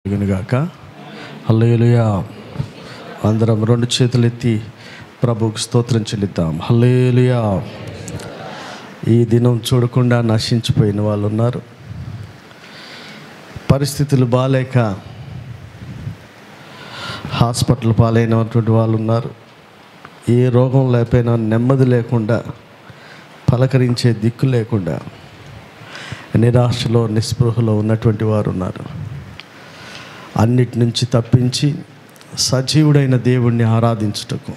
గాక హల్లేలుయా అందరం రెండు చేతులు ఎత్తి ప్రభువుకు స్తోత్రం చెల్లిద్దాం హల్లేలుయా ఈ దినం చూడకుండా నశించిపోయిన వాళ్ళు ఉన్నారు పరిస్థితులు బాలేక హాస్పిటల్ పాలైనటువంటి వాళ్ళు ఉన్నారు ఏ రోగం లేకపోయినా నెమ్మది లేకుండా పలకరించే దిక్కు లేకుండా నిరాశలో నిస్పృహలో ఉన్నటువంటి వారు ఉన్నారు అన్నిటి నుంచి తప్పించి సజీవుడైన దేవుణ్ణి ఆరాధించుటకు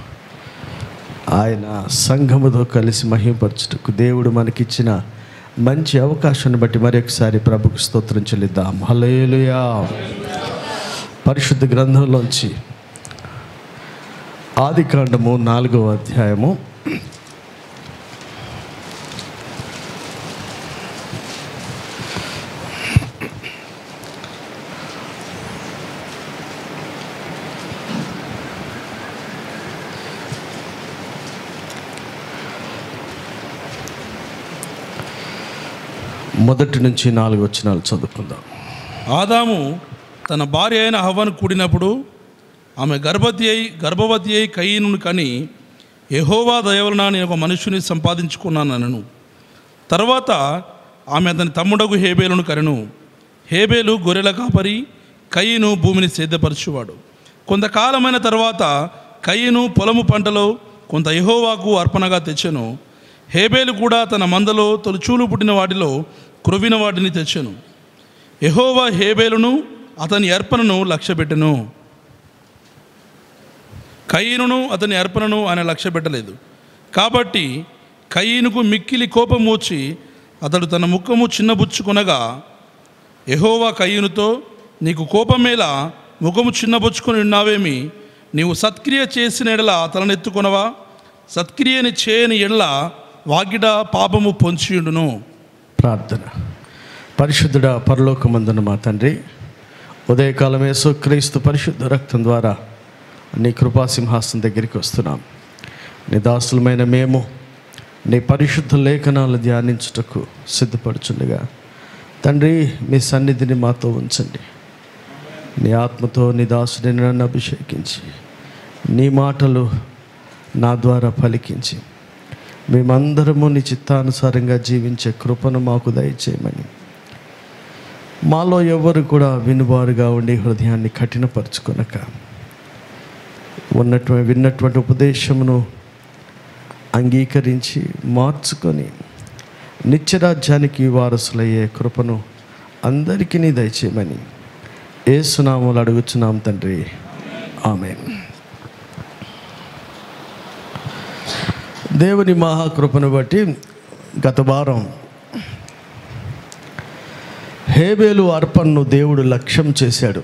ఆయన సంఘముతో కలిసి మహిమపరచుటకు దేవుడు మనకిచ్చిన మంచి అవకాశాన్ని బట్టి మరొకసారి ప్రభుకు స్తోత్రం చెల్లిద్దాం హలేలుయా పరిశుద్ధ గ్రంథంలోంచి ఆది కాండము నాలుగవ అధ్యాయము మొదటి నుంచి నాలుగు వచనాలు చదువుకుందాం ఆదాము తన భార్య అయిన హవ్వను కూడినప్పుడు ఆమె గర్భవతి అయి గర్భవతి అయి కయ్యను కని యెహోవా దయవలన నేను ఒక మనుషుని సంపాదించుకున్నానను తర్వాత ఆమె అతని తమ్ముడకు హేబేలును కరెను హేబేలు గొర్రెల కాపరి కయ్యను భూమిని సేద్యపరచువాడు కొంతకాలమైన తర్వాత కయ్యను పొలము పంటలో కొంత యెహోవాకు అర్పణగా తెచ్చెను హేబేలు కూడా తన మందలో తొలిచూలు పుట్టిన వాటిలో క్రొవిన వాటిని తెచ్చెను యెహోవా హేబేలును అతని అర్పణను లక్ష్యపెట్టెను కయ్యనును అతని అర్పణను ఆయన లక్ష్యపెట్టలేదు కాబట్టి కయ్యనుకు మిక్కిలి కోపం వచ్చి అతడు తన ముఖము చిన్నబుచ్చుకొనగా యెహోవా కయ్యనుతో నీకు కోపమేలా ముఖము చిన్నబుచ్చుకొని ఉన్నావేమి నీవు సత్క్రియ చేసిన ఎడల తలనెత్తుకొనవా సత్క్రియని చేయని ఎడల వాకిట పాపము పొంచియుండును ప్రార్థన పరిశుద్ధుడ పరలోకమందున మా తండ్రి ఉదయకాలం యేసు క్రీస్తు పరిశుద్ధ రక్తం ద్వారా నీ కృపాసింహాసనం దగ్గరికి వస్తున్నాం నీ దాసులమైన మేము నీ పరిశుద్ధ లేఖనాలు ధ్యానించుటకు సిద్ధపడుచుండగా తండ్రి మీ సన్నిధిని మాతో ఉంచండి నీ ఆత్మతో నీ దాసుడిని నన్ను అభిషేకించి నీ మాటలు నా ద్వారా పలికించి మేమందరము నీ చిత్తానుసారంగా జీవించే కృపను మాకు దయచేయమని మాలో ఎవరు కూడా వినువారుగా ఉండి హృదయాన్ని కఠినపరుచుకొనక ఉన్నటువంటి విన్నటువంటి ఉపదేశమును అంగీకరించి మార్చుకొని నిత్యరాజ్యానికి వారసులయ్యే కృపను అందరికీ నీ దయచేయమని ఏసునాములు అడుగుచున్నాం తండ్రి ఆమె దేవుని మహాకృపను బట్టి గత వారం హేబేలు అర్పణను దేవుడు లక్ష్యం చేశాడు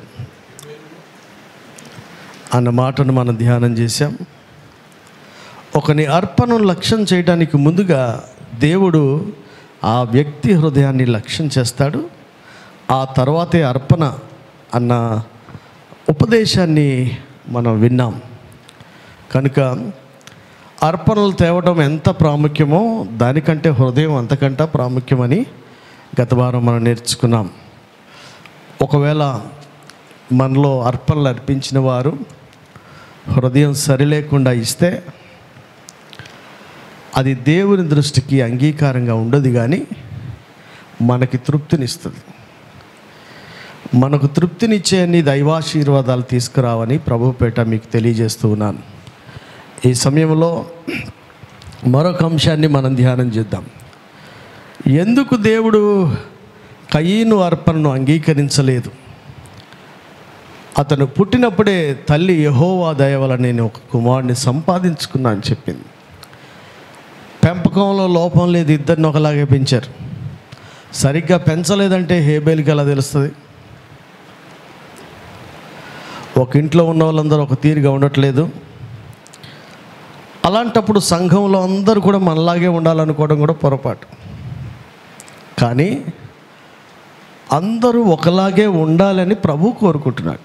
అన్న మాటను మనం ధ్యానం చేశాం ఒకని అర్పణను లక్ష్యం చేయడానికి ముందుగా దేవుడు ఆ వ్యక్తి హృదయాన్ని లక్ష్యం చేస్తాడు ఆ తర్వాతే అర్పణ అన్న ఉపదేశాన్ని మనం విన్నాం కనుక అర్పణలు తేవడం ఎంత ప్రాముఖ్యమో దానికంటే హృదయం అంతకంటే ప్రాముఖ్యమని గత వారం మనం నేర్చుకున్నాం ఒకవేళ మనలో అర్పణలు అర్పించిన వారు హృదయం సరిలేకుండా ఇస్తే అది దేవుని దృష్టికి అంగీకారంగా ఉండదు కానీ మనకి తృప్తినిస్తుంది మనకు తృప్తినిచ్చే అన్ని దైవాశీర్వాదాలు తీసుకురావని ప్రభుపేట మీకు తెలియజేస్తూ ఉన్నాను ఈ సమయంలో మరొక అంశాన్ని మనం ధ్యానం చేద్దాం ఎందుకు దేవుడు కయీను అర్పణను అంగీకరించలేదు అతను పుట్టినప్పుడే తల్లి యహోవా దయ వల్ల నేను ఒక కుమారుని సంపాదించుకున్నా అని చెప్పింది పెంపకంలో లోపం లేదు ఇద్దరిని ఒకలాగే పెంచారు సరిగ్గా పెంచలేదంటే హేబేలికి ఎలా తెలుస్తుంది ఒక ఇంట్లో ఉన్న వాళ్ళందరూ ఒక తీరుగా ఉండట్లేదు అలాంటప్పుడు సంఘంలో అందరూ కూడా మనలాగే ఉండాలనుకోవడం కూడా పొరపాటు కానీ అందరూ ఒకలాగే ఉండాలని ప్రభు కోరుకుంటున్నాడు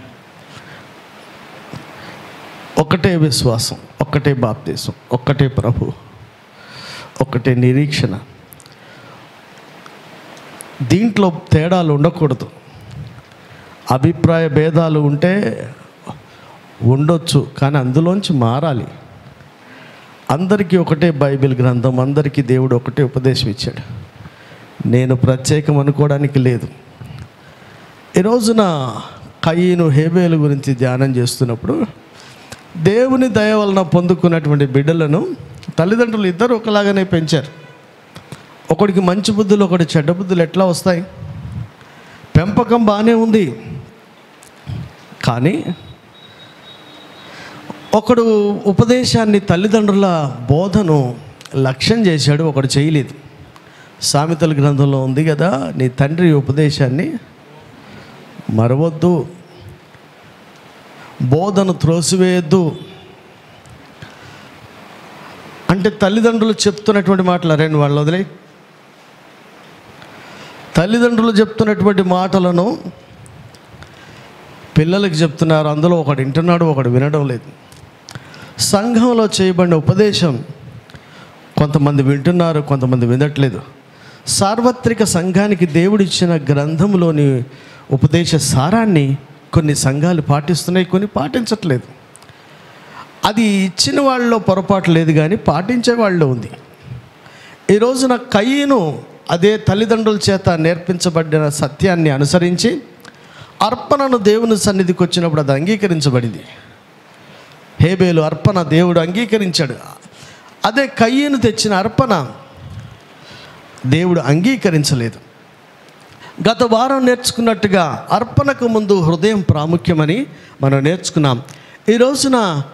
ఒక్కటే విశ్వాసం ఒక్కటే బాప్తీసం ఒక్కటే ప్రభు ఒక్కటే నిరీక్షణ దీంట్లో తేడాలు ఉండకూడదు అభిప్రాయ భేదాలు ఉంటే ఉండొచ్చు కానీ అందులోంచి మారాలి అందరికీ ఒకటే బైబిల్ గ్రంథం అందరికీ దేవుడు ఒకటే ఉపదేశం ఇచ్చాడు నేను ప్రత్యేకం అనుకోవడానికి లేదు ఈ రోజున కయ్యను హేబేలు గురించి ధ్యానం చేస్తున్నప్పుడు దేవుని దయ వలన పొందుకున్నటువంటి బిడ్డలను తల్లిదండ్రులు ఇద్దరు ఒకలాగానే పెంచారు ఒకడికి మంచి బుద్ధులు ఒకటి చెడ్డ బుద్ధులు ఎట్లా వస్తాయి పెంపకం బాగానే ఉంది కానీ ఒకడు ఉపదేశాన్ని తల్లిదండ్రుల బోధను లక్ష్యం చేశాడు ఒకడు చేయలేదు సామెతల గ్రంథంలో ఉంది కదా నీ తండ్రి ఉపదేశాన్ని మరవద్దు బోధను త్రోసివేయద్దు అంటే తల్లిదండ్రులు చెప్తున్నటువంటి మాటలు రెండు వాళ్ళు వదిలే తల్లిదండ్రులు చెప్తున్నటువంటి మాటలను పిల్లలకి చెప్తున్నారు అందులో ఒకడు వింటున్నాడు ఒకడు వినడం లేదు సంఘంలో చేయబడిన ఉపదేశం కొంతమంది వింటున్నారు కొంతమంది వినట్లేదు సార్వత్రిక సంఘానికి దేవుడిచ్చిన గ్రంథంలోని ఉపదేశ సారాన్ని కొన్ని సంఘాలు పాటిస్తున్నాయి కొన్ని పాటించట్లేదు అది ఇచ్చిన వాళ్ళలో పొరపాటు లేదు కానీ పాటించే వాళ్ళలో ఉంది ఈ రోజున కయ్యను అదే తల్లిదండ్రుల చేత నేర్పించబడిన సత్యాన్ని అనుసరించి అర్పణను దేవుని సన్నిధికి వచ్చినప్పుడు అది అంగీకరించబడింది హేబేలు అర్పణ దేవుడు అంగీకరించాడు అదే కయ్యను తెచ్చిన అర్పణ దేవుడు అంగీకరించలేదు గత వారం నేర్చుకున్నట్టుగా అర్పణకు ముందు హృదయం ప్రాముఖ్యమని మనం నేర్చుకున్నాం ఈ రోజున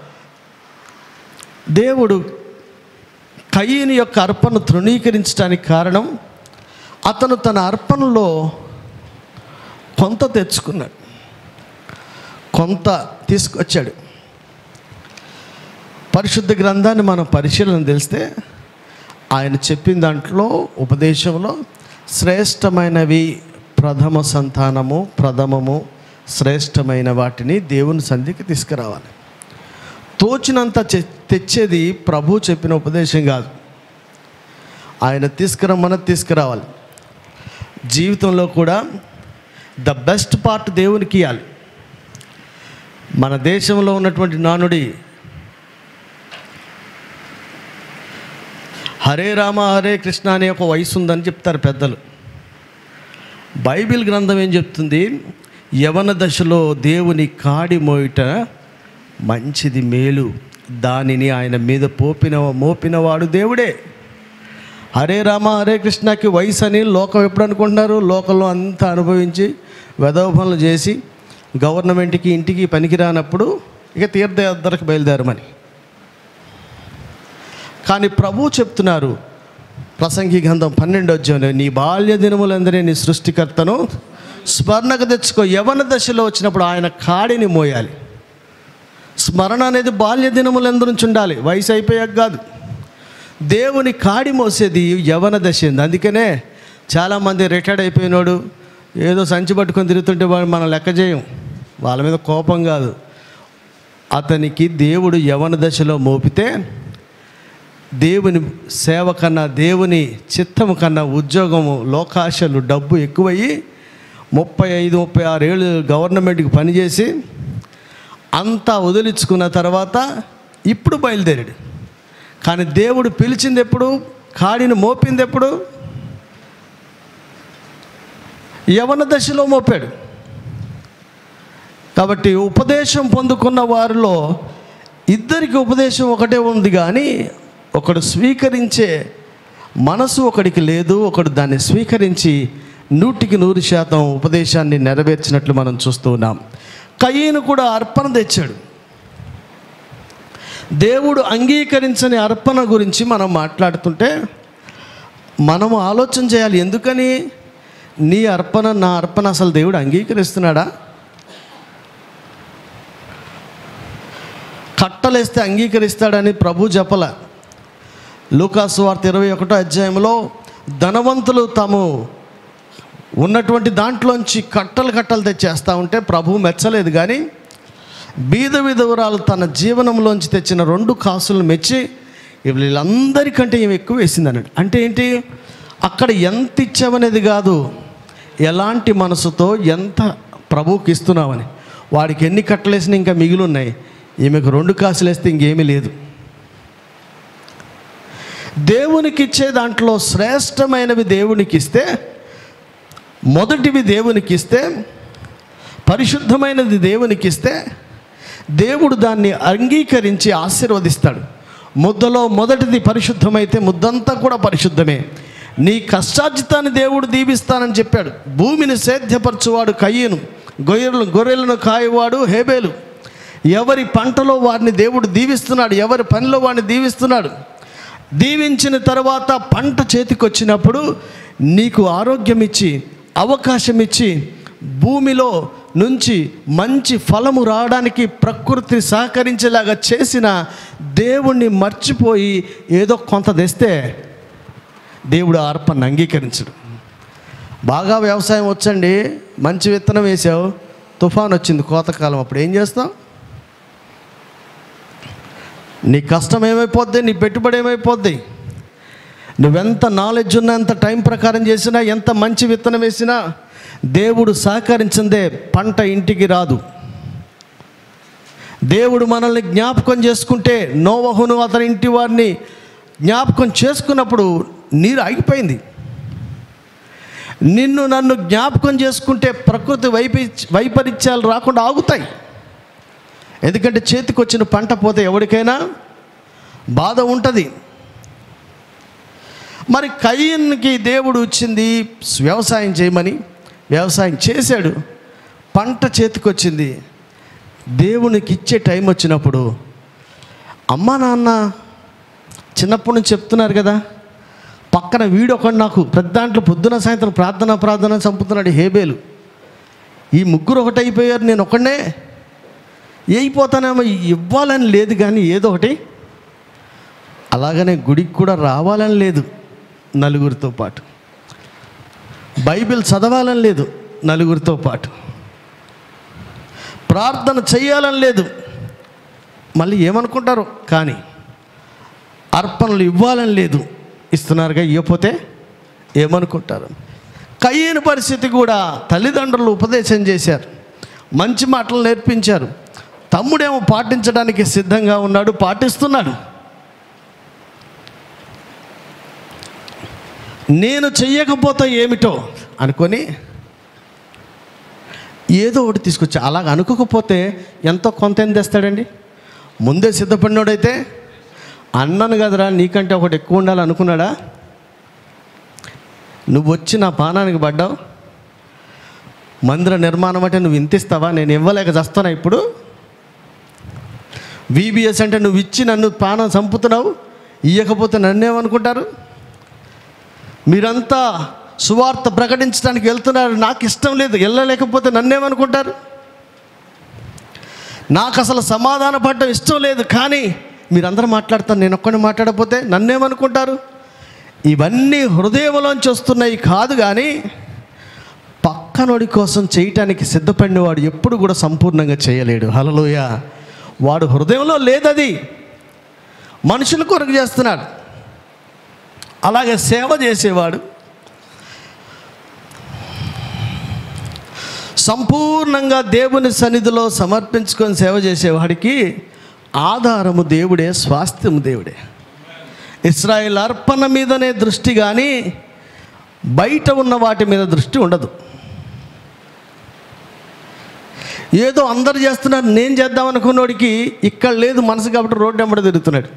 దేవుడు కయ్యని యొక్క అర్పణ తృణీకరించడానికి కారణం అతను తన అర్పణలో కొంత తెచ్చుకున్నాడు కొంత తీసుకొచ్చాడు పరిశుద్ధ గ్రంథాన్ని మనం పరిశీలన తెలిస్తే ఆయన చెప్పిన దాంట్లో ఉపదేశంలో శ్రేష్టమైనవి ప్రథమ సంతానము ప్రథమము శ్రేష్టమైన వాటిని దేవుని సంధికి తీసుకురావాలి తోచినంత చె- తెచ్చేది ప్రభు చెప్పిన ఉపదేశం కాదు ఆయన తీసుకురమ్మని తీసుకురావాలి జీవితంలో కూడా ద బెస్ట్ పార్ట్ దేవునికి ఇవ్వాలి మన దేశంలో ఉన్నటువంటి నానుడి హరే రామ హరే కృష్ణ అనే ఒక వయసు ఉందని చెప్తారు పెద్దలు బైబిల్ గ్రంథం ఏం చెప్తుంది యవన దశలో దేవుని కాడి మోయిట మంచిది మేలు దానిని ఆయన మీద పోపిన మోపినవాడు దేవుడే హరే రామ హరే కృష్ణకి వయసు అని లోకం ఎప్పుడు అనుకుంటున్నారు లోకంలో అంతా అనుభవించి వెధవ పనులు చేసి గవర్నమెంట్కి ఇంటికి పనికిరానప్పుడు ఇక తీర్థయాత్రకు బయలుదేరమని కానీ ప్రభు చెప్తున్నారు ప్రసంగి గంధం పన్నెండో అధ్యాయంలో నీ బాల్య దినములందరి నీ సృష్టికర్తను స్మరణకు తెచ్చుకో యవన దశలో వచ్చినప్పుడు ఆయన కాడిని మోయాలి స్మరణ అనేది బాల్య దినములందు నుంచి ఉండాలి వయసు అయిపోయాక కాదు దేవుని కాడి మోసేది యవన దశ ఉంది అందుకనే చాలామంది రిటైర్డ్ అయిపోయినోడు ఏదో సంచి పట్టుకొని తిరుగుతుంటే వాడు మనం లెక్క చేయం వాళ్ళ మీద కోపం కాదు అతనికి దేవుడు యవన దశలో మోపితే దేవుని సేవ కన్నా దేవుని చిత్తము కన్నా ఉద్యోగము లోకాశలు డబ్బు ఎక్కువయ్యి ముప్పై ఐదు ముప్పై ఆరు ఏళ్ళు గవర్నమెంట్కి పనిచేసి అంతా వదిలించుకున్న తర్వాత ఇప్పుడు బయలుదేరాడు కానీ దేవుడు పిలిచింది ఎప్పుడు కాడిని మోపింది ఎప్పుడు యవన దశలో మోపాడు కాబట్టి ఉపదేశం పొందుకున్న వారిలో ఇద్దరికి ఉపదేశం ఒకటే ఉంది కానీ ఒకడు స్వీకరించే మనసు ఒకడికి లేదు ఒకడు దాన్ని స్వీకరించి నూటికి నూరు శాతం ఉపదేశాన్ని నెరవేర్చినట్లు మనం చూస్తూ ఉన్నాం కయ్యను కూడా అర్పణ తెచ్చాడు దేవుడు అంగీకరించని అర్పణ గురించి మనం మాట్లాడుతుంటే మనము ఆలోచన చేయాలి ఎందుకని నీ అర్పణ నా అర్పణ అసలు దేవుడు అంగీకరిస్తున్నాడా కట్టలేస్తే అంగీకరిస్తాడని ప్రభు చెప్పల లూకాసు వార్త ఇరవై ఒకటో అధ్యాయంలో ధనవంతులు తాము ఉన్నటువంటి దాంట్లోంచి కట్టలు కట్టలు తెచ్చేస్తూ ఉంటే ప్రభు మెచ్చలేదు కానీ బీద విధవరాలు తన జీవనంలోంచి తెచ్చిన రెండు కాసులను మెచ్చి వీళ్ళందరికంటే ఏమి ఎక్కువ వేసింది అన్నాడు అంటే ఏంటి అక్కడ ఎంత ఇచ్చామనేది కాదు ఎలాంటి మనసుతో ఎంత ప్రభువుకి ఇస్తున్నామని వాడికి ఎన్ని కట్టలేసినా ఇంకా మిగిలి ఉన్నాయి ఈమెకు రెండు కాసులు వేస్తే ఇంకేమీ లేదు దేవునికి ఇచ్చే దాంట్లో శ్రేష్టమైనవి దేవునికి ఇస్తే మొదటివి దేవునికి ఇస్తే పరిశుద్ధమైనది దేవునికి ఇస్తే దేవుడు దాన్ని అంగీకరించి ఆశీర్వదిస్తాడు ముద్దలో మొదటిది పరిశుద్ధమైతే ముద్దంతా కూడా పరిశుద్ధమే నీ కష్టార్జితాన్ని దేవుడు దీవిస్తానని చెప్పాడు భూమిని సేద్యపరచువాడు కయ్యను గొయ్యలు గొర్రెలను కాయవాడు హేబేలు ఎవరి పంటలో వారిని దేవుడు దీవిస్తున్నాడు ఎవరి పనిలో వాడిని దీవిస్తున్నాడు దీవించిన తర్వాత పంట చేతికొచ్చినప్పుడు నీకు ఆరోగ్యం ఇచ్చి అవకాశం ఇచ్చి భూమిలో నుంచి మంచి ఫలము రావడానికి ప్రకృతి సహకరించేలాగా చేసిన దేవుణ్ణి మర్చిపోయి ఏదో కొంత తెస్తే దేవుడు ఆ అర్పణను అంగీకరించడు బాగా వ్యవసాయం వచ్చండి మంచి విత్తనం వేసావు తుఫాన్ వచ్చింది కోతకాలం అప్పుడు ఏం చేస్తావు నీ కష్టం ఏమైపోద్ది నీ పెట్టుబడి ఏమైపోద్ది నువ్వెంత నాలెడ్జ్ ఉన్నా ఎంత టైం ప్రకారం చేసినా ఎంత మంచి విత్తనం వేసినా దేవుడు సహకరించిందే పంట ఇంటికి రాదు దేవుడు మనల్ని జ్ఞాపకం చేసుకుంటే నోవహును అతని ఇంటి వారిని జ్ఞాపకం చేసుకున్నప్పుడు నీరు ఆగిపోయింది నిన్ను నన్ను జ్ఞాపకం చేసుకుంటే ప్రకృతి వైప వైపరీత్యాలు రాకుండా ఆగుతాయి ఎందుకంటే చేతికి వచ్చిన పంట పోతే ఎవరికైనా బాధ ఉంటుంది మరి కయ్యన్కి దేవుడు వచ్చింది వ్యవసాయం చేయమని వ్యవసాయం చేశాడు పంట చేతికి వచ్చింది దేవునికి ఇచ్చే టైం వచ్చినప్పుడు అమ్మా నాన్న చిన్నప్పటి నుంచి చెప్తున్నారు కదా పక్కన వీడు ఒకడు నాకు ప్రతి దాంట్లో పొద్దున సాయంత్రం ప్రార్థన ప్రార్థన చంపుతున్నాడు హేబేలు ఈ ముగ్గురు ఒకటి అయిపోయారు నేను ఒకడే అయిపోతానేమో ఇవ్వాలని లేదు కానీ ఏదో ఒకటి అలాగనే గుడికి కూడా రావాలని లేదు నలుగురితో పాటు బైబిల్ చదవాలని లేదు నలుగురితో పాటు ప్రార్థన చేయాలని లేదు మళ్ళీ ఏమనుకుంటారు కానీ అర్పణలు ఇవ్వాలని లేదు ఇస్తున్నారుగా ఇవ్వకపోతే ఏమనుకుంటారు కయ్యని పరిస్థితి కూడా తల్లిదండ్రులు ఉపదేశం చేశారు మంచి మాటలు నేర్పించారు తమ్ముడేమో పాటించడానికి సిద్ధంగా ఉన్నాడు పాటిస్తున్నాడు నేను చెయ్యకపోతే ఏమిటో అనుకొని ఏదో ఒకటి తీసుకొచ్చా అలాగ అనుకోకపోతే ఎంతో కొంత ఏం తెస్తాడండి ముందే సిద్ధపడినోడైతే అన్నాను కదరా నీకంటే ఒకటి ఎక్కువ ఉండాలి అనుకున్నాడా నువ్వు వచ్చి నా పానానికి పడ్డావు మందిర నిర్మాణం అంటే నువ్వు ఇంతిస్తావా నేను ఇవ్వలేక చస్తానా ఇప్పుడు విబిఎస్ అంటే నువ్వు ఇచ్చి నన్ను పానం చంపుతున్నావు ఇవ్వకపోతే నన్నేమనుకుంటారు మీరంతా సువార్త ప్రకటించడానికి వెళ్తున్నారు నాకు ఇష్టం లేదు వెళ్ళలేకపోతే నన్నేమనుకుంటారు నాకు అసలు సమాధాన పడడం ఇష్టం లేదు కానీ మీరందరూ మాట్లాడతారు నేను ఒక్కడిని మాట్లాడకపోతే నన్నేమనుకుంటారు ఇవన్నీ హృదయంలోంచి వస్తున్నాయి కాదు కానీ పక్కనోడి కోసం చేయటానికి సిద్ధపడినవాడు ఎప్పుడు కూడా సంపూర్ణంగా చేయలేడు హలలోయ వాడు హృదయంలో లేదది మనుషుల కొరకు చేస్తున్నాడు అలాగే సేవ చేసేవాడు సంపూర్ణంగా దేవుని సన్నిధిలో సమర్పించుకొని సేవ చేసేవాడికి ఆధారము దేవుడే స్వాస్థ్యము దేవుడే ఇస్రాయేల్ అర్పణ మీదనే దృష్టి కానీ బయట ఉన్న వాటి మీద దృష్టి ఉండదు ఏదో అందరు చేస్తున్నారు నేను చేద్దాం అనుకున్నోడికి ఇక్కడ లేదు మనసు కాబట్టి రోడ్డు వెంబడి తిరుగుతున్నాడు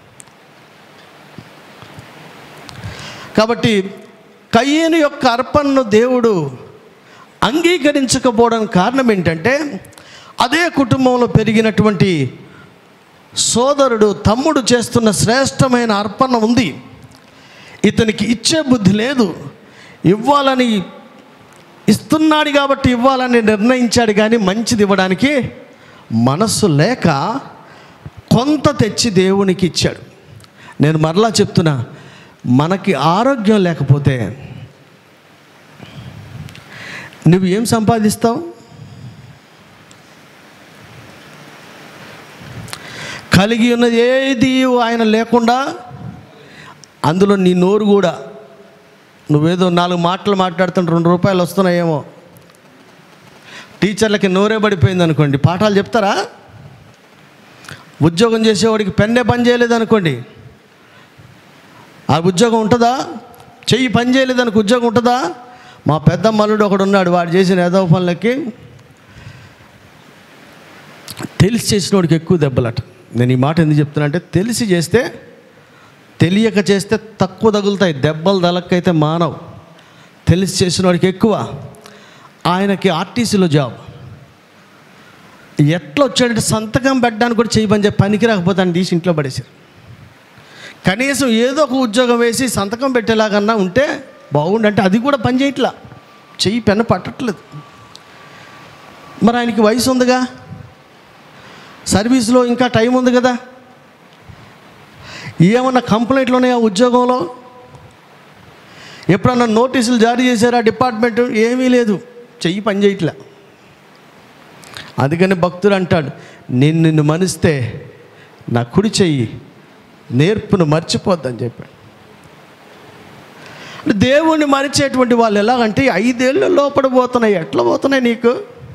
కాబట్టి కయ్యేను యొక్క అర్పణను దేవుడు అంగీకరించకపోవడానికి కారణం ఏంటంటే అదే కుటుంబంలో పెరిగినటువంటి సోదరుడు తమ్ముడు చేస్తున్న శ్రేష్టమైన అర్పణ ఉంది ఇతనికి ఇచ్చే బుద్ధి లేదు ఇవ్వాలని ఇస్తున్నాడు కాబట్టి ఇవ్వాలని నిర్ణయించాడు కానీ మంచిది ఇవ్వడానికి మనస్సు లేక కొంత తెచ్చి దేవునికి ఇచ్చాడు నేను మరలా చెప్తున్నా మనకి ఆరోగ్యం లేకపోతే నువ్వు ఏం సంపాదిస్తావు కలిగి ఉన్నది ఏది ఆయన లేకుండా అందులో నీ నోరు కూడా నువ్వేదో నాలుగు మాటలు మాట్లాడుతుంటే రెండు రూపాయలు వస్తున్నాయేమో టీచర్లకి నోరే పడిపోయింది అనుకోండి పాఠాలు చెప్తారా ఉద్యోగం చేసేవాడికి పెన్నే పని చేయలేదు అనుకోండి ఆ ఉద్యోగం ఉంటుందా చెయ్యి పని చేయలేదు అనుకో ఉద్యోగం ఉంటుందా మా పెద్ద మల్లుడు ఒకడు ఉన్నాడు వాడు చేసిన ఏదో పనులకి తెలిసి చేసినోడికి ఎక్కువ దెబ్బలట నేను ఈ మాట ఎందుకు చెప్తున్నా అంటే తెలిసి చేస్తే తెలియక చేస్తే తక్కువ తగులుతాయి దెబ్బలు తలకైతే మానవు తెలిసి చేసినోడికి ఎక్కువ ఆయనకి ఆర్టీసీలో జాబ్ ఎట్లా వచ్చాడంటే సంతకం పెట్టడానికి కూడా చేయమని చెప్పి పనికి రాకపోతే ఆయన తీసి ఇంట్లో పడేసారు కనీసం ఏదో ఒక ఉద్యోగం వేసి సంతకం పెట్టేలాగన్నా ఉంటే బాగుండంటే అది కూడా పని చేయట్లా చెయ్యి పెన్ను పట్టట్లేదు మరి ఆయనకి వయసు ఉందిగా సర్వీస్లో ఇంకా టైం ఉంది కదా ఏమన్నా కంప్లైంట్లు ఉన్నాయా ఉద్యోగంలో ఎప్పుడన్నా నోటీసులు జారీ చేశారా డిపార్ట్మెంట్ ఏమీ లేదు చెయ్యి పని చేయట్లే అందుకని భక్తుడు అంటాడు నేను నిన్ను మనిస్తే నా కుడి చెయ్యి నేర్పును మర్చిపోద్దని చెప్పాడు అంటే దేవుణ్ణి మరిచేటువంటి వాళ్ళు ఎలాగంటే ఈ ఐదేళ్ళు లోపల పోతున్నాయి ఎట్లా పోతున్నాయి నీకు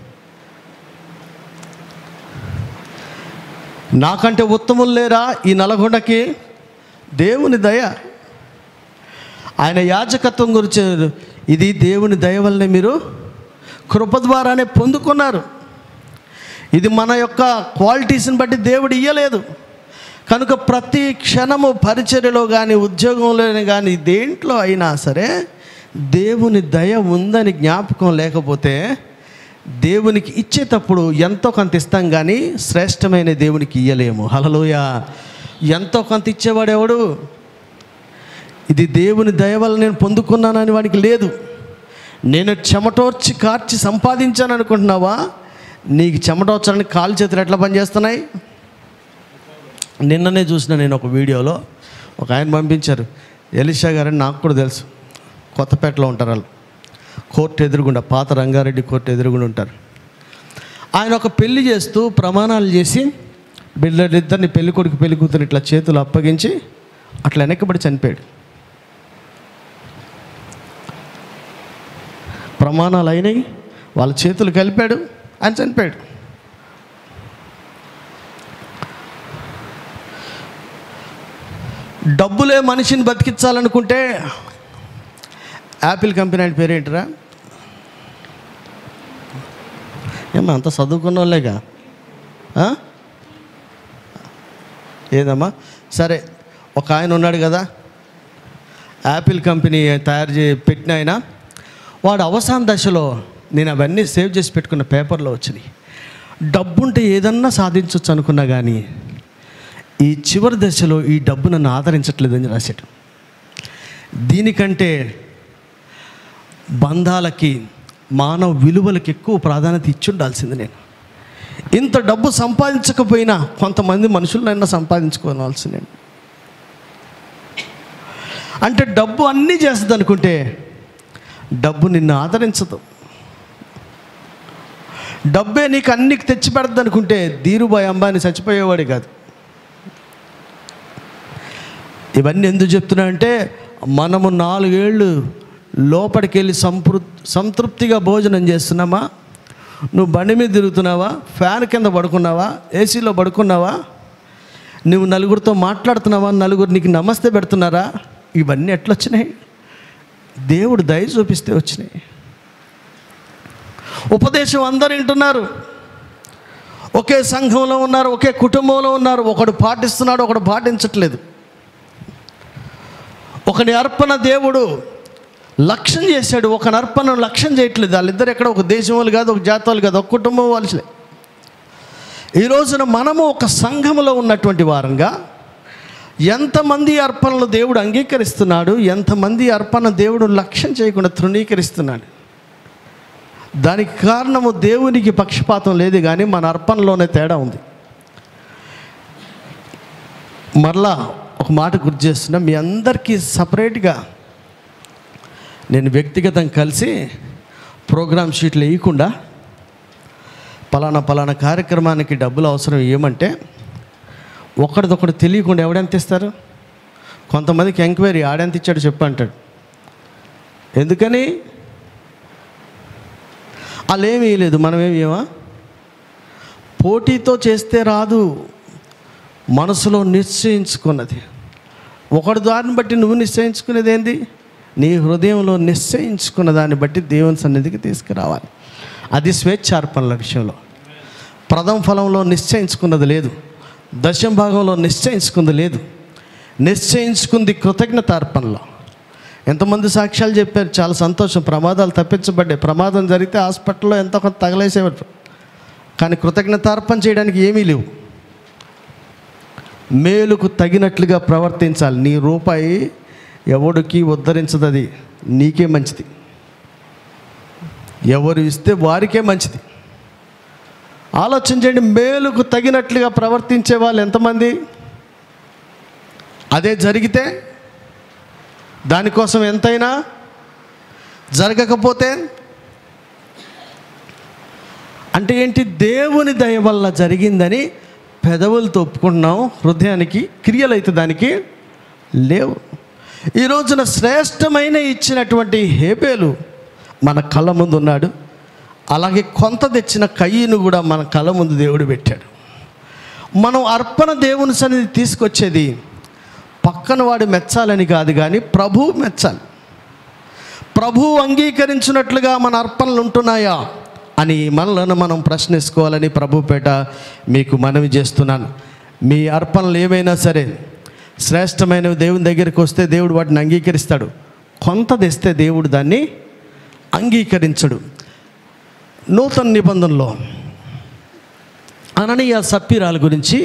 నాకంటే ఉత్తములు లేరా ఈ నల్గొండకి దేవుని దయ ఆయన యాజకత్వం గురించి ఇది దేవుని దయ వల్లనే మీరు కృప ద్వారానే పొందుకున్నారు ఇది మన యొక్క క్వాలిటీస్ని బట్టి దేవుడు ఇయ్యలేదు కనుక ప్రతి క్షణము పరిచర్యలో కానీ ఉద్యోగంలో కానీ దేంట్లో అయినా సరే దేవుని దయ ఉందని జ్ఞాపకం లేకపోతే దేవునికి ఇచ్చేటప్పుడు ఎంతో కొంత ఇస్తాం కానీ శ్రేష్టమైన దేవునికి ఇయ్యలేము హలలోయ ఎంతో కొంత ఇచ్చేవాడు ఎవడు ఇది దేవుని దయ వల్ల నేను పొందుకున్నానని వాడికి లేదు నేను చెమటోర్చి కార్చి సంపాదించాను అనుకుంటున్నావా నీకు చెమటోర్చడానికి కాలు చేతులు ఎట్లా పనిచేస్తున్నాయి నిన్ననే చూసిన నేను ఒక వీడియోలో ఒక ఆయన పంపించారు ఎలిషా గారని నాకు కూడా తెలుసు కొత్తపేటలో ఉంటారు వాళ్ళు కోర్టు ఎదురుగుండా పాత రంగారెడ్డి కోర్టు ఎదురుగుండా ఉంటారు ఆయన ఒక పెళ్లి చేస్తూ ప్రమాణాలు చేసి బిడ్డలిద్దరిని పెళ్లి కొడుకు పెళ్లి కూతురు ఇట్లా చేతులు అప్పగించి అట్లా వెనకబడి చనిపోయాడు ప్రమాణాలు అయినాయి వాళ్ళ చేతులు కలిపాడు ఆయన చనిపోయాడు డబ్బులే మనిషిని బతికించాలనుకుంటే యాపిల్ కంపెనీ ఆయన పేరేంటిరా ఏమా అంత చదువుకున్న వాళ్ళేగా ఆ? ఏదమ్మా సరే ఒక ఆయన ఉన్నాడు కదా యాపిల్ కంపెనీ తయారు చే పెట్టిన ఆయన వాడు అవసాన దశలో నేను అవన్నీ సేవ్ చేసి పెట్టుకున్న పేపర్లో వచ్చినాయి డబ్బుంటే ఏదన్నా సాధించవచ్చు అనుకున్నా కానీ ఈ చివరి దశలో ఈ డబ్బు నన్ను ఆదరించట్లేదని రాశాడు దీనికంటే బంధాలకి మానవ విలువలకి ఎక్కువ ప్రాధాన్యత ఇచ్చి ఉండాల్సింది నేను ఇంత డబ్బు సంపాదించకపోయినా కొంతమంది మనుషులనైనా సంపాదించుకోవాల్సిందే అంటే డబ్బు అన్నీ చేస్తుంది అనుకుంటే డబ్బు నిన్ను ఆదరించదు డబ్బే నీకు అన్ని తెచ్చి పెడద్దు అనుకుంటే ధీరుబాయ్ అంబాని చచ్చిపోయేవాడే కాదు ఇవన్నీ ఎందుకు చెప్తున్నా అంటే మనము నాలుగేళ్ళు లోపలికి వెళ్ళి సంతృ సంతృప్తిగా భోజనం చేస్తున్నామా నువ్వు బండి మీద తిరుగుతున్నావా ఫ్యాన్ కింద పడుకున్నావా ఏసీలో పడుకున్నావా నువ్వు నలుగురితో మాట్లాడుతున్నావా నలుగురు నీకు నమస్తే పెడుతున్నారా ఇవన్నీ ఎట్లా వచ్చినాయి దేవుడు దయ చూపిస్తే వచ్చినాయి ఉపదేశం అందరు వింటున్నారు ఒకే సంఘంలో ఉన్నారు ఒకే కుటుంబంలో ఉన్నారు ఒకడు పాటిస్తున్నాడు ఒకడు పాటించట్లేదు ఒకని అర్పణ దేవుడు లక్ష్యం చేశాడు ఒక అర్పణ లక్ష్యం చేయట్లేదు వాళ్ళిద్దరు ఎక్కడ ఒక దేశం వాళ్ళు కాదు ఒక జాతి వాళ్ళు కాదు ఒక కుటుంబం వాళ్ళే ఈ రోజున మనము ఒక సంఘములో ఉన్నటువంటి వారంగా ఎంతమంది అర్పణలు దేవుడు అంగీకరిస్తున్నాడు ఎంతమంది అర్పణ దేవుడు లక్ష్యం చేయకుండా తృణీకరిస్తున్నాడు దానికి కారణము దేవునికి పక్షపాతం లేదు కానీ మన అర్పణలోనే తేడా ఉంది మరలా ఒక మాట గుర్తు చేస్తున్నా మీ అందరికీ సపరేట్గా నేను వ్యక్తిగతం కలిసి ప్రోగ్రామ్ షీట్లు వేయకుండా పలానా పలానా కార్యక్రమానికి డబ్బులు అవసరం ఏమంటే ఒకటిదొకటి తెలియకుండా ఎవడెంత ఇస్తారు కొంతమందికి ఎంక్వైరీ ఆడెంత ఇచ్చాడు చెప్పు అంటాడు ఎందుకని వాళ్ళు ఏమీ లేదు మనమేమి ఏమా పోటీతో చేస్తే రాదు మనసులో నిశ్చయించుకున్నది ఒకటి దారిని బట్టి నువ్వు నిశ్చయించుకునేది ఏంది నీ హృదయంలో నిశ్చయించుకున్న దాన్ని బట్టి దేవుని సన్నిధికి తీసుకురావాలి అది స్వేచ్ఛార్పణల విషయంలో ప్రథమ ఫలంలో నిశ్చయించుకున్నది లేదు దశం భాగంలో నిశ్చయించుకుంది లేదు నిశ్చయించుకుంది కృతజ్ఞతార్పణలో ఎంతమంది సాక్ష్యాలు చెప్పారు చాలా సంతోషం ప్రమాదాలు తప్పించబడ్డాయి ప్రమాదం జరిగితే హాస్పిటల్లో ఎంతో కొంత తగలేసేవారు కానీ కృతజ్ఞతార్పణ చేయడానికి ఏమీ లేవు మేలుకు తగినట్లుగా ప్రవర్తించాలి నీ రూపాయి ఎవడికి ఉద్ధరించదు అది నీకే మంచిది ఎవరు ఇస్తే వారికే మంచిది ఆలోచన చేయండి మేలుకు తగినట్లుగా ప్రవర్తించే వాళ్ళు ఎంతమంది అదే జరిగితే దానికోసం ఎంతైనా జరగకపోతే అంటే ఏంటి దేవుని దయ వల్ల జరిగిందని పెదవులతో ఒప్పుకుంటున్నాం హృదయానికి క్రియలు అయితే దానికి లేవు ఈ రోజున శ్రేష్టమైన ఇచ్చినటువంటి హేబేలు మన కళ్ళ ముందు ఉన్నాడు అలాగే కొంత తెచ్చిన కయ్యను కూడా మన కళ్ళ ముందు దేవుడు పెట్టాడు మనం అర్పణ దేవుని సన్నిధి తీసుకొచ్చేది పక్కన వాడు మెచ్చాలని కాదు కానీ ప్రభు మెచ్చాలి ప్రభు అంగీకరించినట్లుగా మన అర్పణలు ఉంటున్నాయా అని మనలను మనం ప్రశ్నించుకోవాలని ప్రభుపేట మీకు మనవి చేస్తున్నాను మీ అర్పణలు ఏమైనా సరే శ్రేష్టమైనవి దేవుని దగ్గరికి వస్తే దేవుడు వాటిని అంగీకరిస్తాడు కొంత తెస్తే దేవుడు దాన్ని అంగీకరించడు నూతన నిబంధనలో అననీయ సప్పిరాల గురించి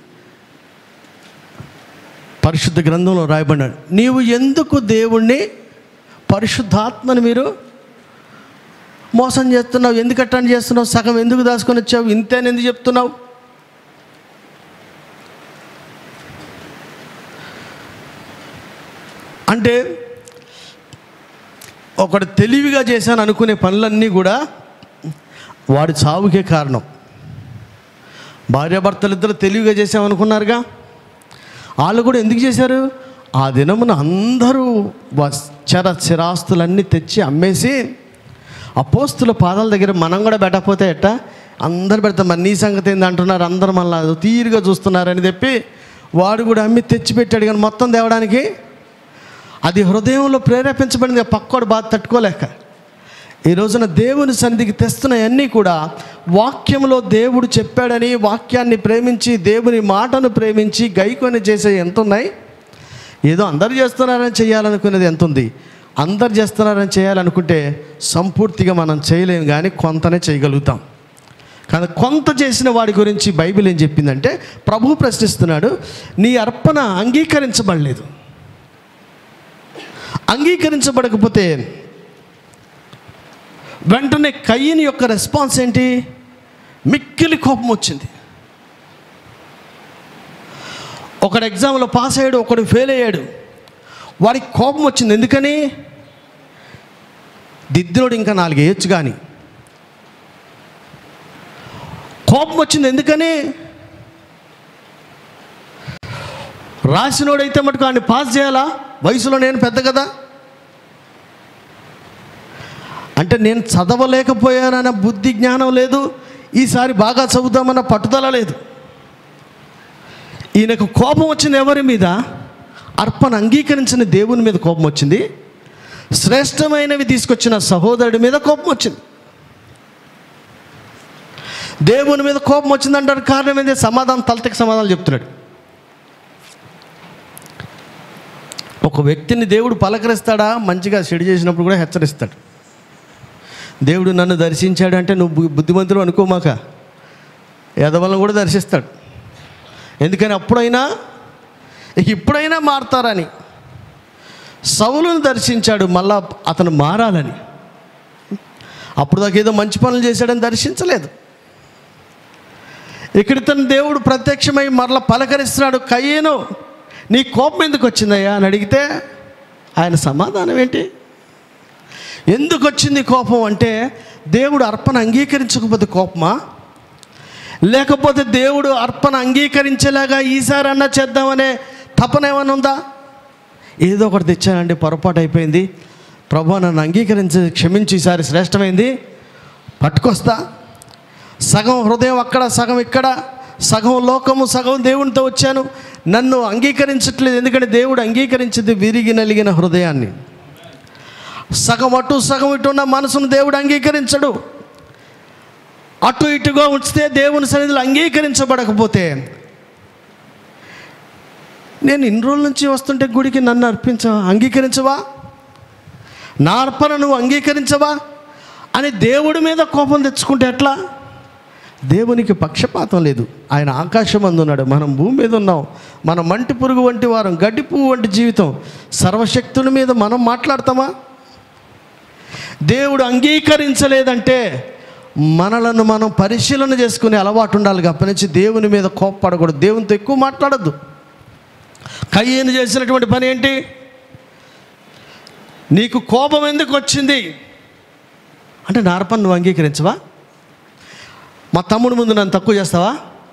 పరిశుద్ధ గ్రంథంలో రాయబడినాడు నీవు ఎందుకు దేవుణ్ణి పరిశుద్ధాత్మని మీరు మోసం చేస్తున్నావు ఎందుకు అట్టని చేస్తున్నావు సగం ఎందుకు దాచుకొని వచ్చావు ఇంతేని ఎందుకు చెప్తున్నావు అంటే ఒకడు తెలివిగా చేశాను అనుకునే పనులన్నీ కూడా వాడి చావుకే కారణం భార్యాభర్తలు ఇద్దరు తెలివిగా చేసామనుకున్నారుగా వాళ్ళు కూడా ఎందుకు చేశారు ఆ దినమున అందరూ వస్- చర చిరాస్తులన్నీ తెచ్చి అమ్మేసి అపోస్తుల పాదాల దగ్గర మనం కూడా పెట్టకపోతే ఎట్టా అందరు పెడతాం మరి నీ సంగతి ఏంది అంటున్నారు అందరు మళ్ళీ తీరుగా చూస్తున్నారని చెప్పి వాడు కూడా అమ్మి తెచ్చి పెట్టాడు కానీ మొత్తం తేవడానికి అది హృదయంలో ప్రేరేపించబడింది పక్కోడు బాధ తట్టుకోలేక ఈ రోజున దేవుని సన్నిధికి తెస్తున్నవన్నీ కూడా వాక్యంలో దేవుడు చెప్పాడని వాక్యాన్ని ప్రేమించి దేవుని మాటను ప్రేమించి గైకొని చేసే ఎంత ఉన్నాయి ఏదో అందరు చేస్తున్నారని చేయాలనుకునేది ఎంత ఉంది అందరు చేస్తున్నారని చేయాలనుకుంటే సంపూర్తిగా మనం చేయలేము కానీ కొంతనే చేయగలుగుతాం కానీ కొంత చేసిన వాడి గురించి బైబిల్ ఏం చెప్పిందంటే ప్రభు ప్రశ్నిస్తున్నాడు నీ అర్పణ అంగీకరించబడలేదు అంగీకరించబడకపోతే వెంటనే కయ్యని యొక్క రెస్పాన్స్ ఏంటి మిక్కిలి కోపం వచ్చింది ఒకడు ఎగ్జామ్లో పాస్ అయ్యాడు ఒకడు ఫెయిల్ అయ్యాడు వాడికి కోపం వచ్చింది ఎందుకని దిద్దునుడు ఇంకా నాలుగు వేయచ్చు కానీ కోపం వచ్చింది ఎందుకని రాసినోడైతే మటుకు ఆయన పాస్ చేయాలా వయసులో నేను పెద్ద కదా అంటే నేను చదవలేకపోయానన్న బుద్ధి జ్ఞానం లేదు ఈసారి బాగా చదువుదామన్న పట్టుదల లేదు ఈయనకు కోపం వచ్చింది ఎవరి మీద అర్పణ అంగీకరించిన దేవుని మీద కోపం వచ్చింది శ్రేష్టమైనవి తీసుకొచ్చిన సహోదరుడి మీద కోపం వచ్చింది దేవుని మీద కోపం వచ్చిందంటారు కారణం ఏంటి సమాధానం తలతకి సమాధానం చెప్తున్నాడు ఒక వ్యక్తిని దేవుడు పలకరిస్తాడా మంచిగా చెడు చేసినప్పుడు కూడా హెచ్చరిస్తాడు దేవుడు నన్ను దర్శించాడు అంటే నువ్వు బు- బుద్ధిమంతుడు అనుకోమాక ఎదవలను కూడా దర్శిస్తాడు ఎందుకని అప్పుడైనా ఇక ఇప్పుడైనా మారతారని సౌలును దర్శించాడు మళ్ళా అతను మారాలని అప్పుడు దాకా ఏదో మంచి పనులు చేశాడని దర్శించలేదు ఇక్కడ తన దేవుడు ప్రత్యక్షమై మరల పలకరిస్తున్నాడు కయ్యేను నీ కోపం ఎందుకు వచ్చిందయ్యా అని అడిగితే ఆయన సమాధానం ఏంటి ఎందుకు వచ్చింది కోపం అంటే దేవుడు అర్పణ అంగీకరించకపోతే కోపమా లేకపోతే దేవుడు అర్పణ అంగీకరించేలాగా ఈసారి అన్నా చేద్దామనే తపన ఏమైనా ఉందా ఏదో ఒకటి తెచ్చానండి పొరపాటు అయిపోయింది ప్రభు నన్ను అంగీకరించి క్షమించి ఈసారి శ్రేష్టమైంది పట్టుకొస్తా సగం హృదయం అక్కడ సగం ఇక్కడ సగం లోకము సగం దేవునితో వచ్చాను నన్ను అంగీకరించట్లేదు ఎందుకంటే దేవుడు అంగీకరించింది విరిగి నలిగిన హృదయాన్ని సగం అటు సగం ఇటు ఉన్న మనసును దేవుడు అంగీకరించడు అటు ఇటుగా ఉంచితే దేవుని సన్నిధిలో అంగీకరించబడకపోతే నేను ఇన్ని రోజుల నుంచి వస్తుంటే గుడికి నన్ను అర్పించ అంగీకరించవా నా అర్పణ నువ్వు అంగీకరించవా అని దేవుడి మీద కోపం తెచ్చుకుంటే ఎట్లా దేవునికి పక్షపాతం లేదు ఆయన ఆకాశం అందున్నాడు మనం భూమి మీద ఉన్నాం మనం మంటి పురుగు వంటి వారం గడ్డి పువ్వు వంటి జీవితం సర్వశక్తుని మీద మనం మాట్లాడతామా దేవుడు అంగీకరించలేదంటే మనలను మనం పరిశీలన చేసుకునే అలవాటు ఉండాలి అప్పటి నుంచి దేవుని మీద కోప్పడకూడదు దేవునితో ఎక్కువ మాట్లాడద్దు కయ్యను చేసినటువంటి పని ఏంటి నీకు కోపం ఎందుకు వచ్చింది అంటే నా అర్పణ నువ్వు అంగీకరించవా మా తమ్ముడు ముందు నన్ను తక్కువ చేస్తావా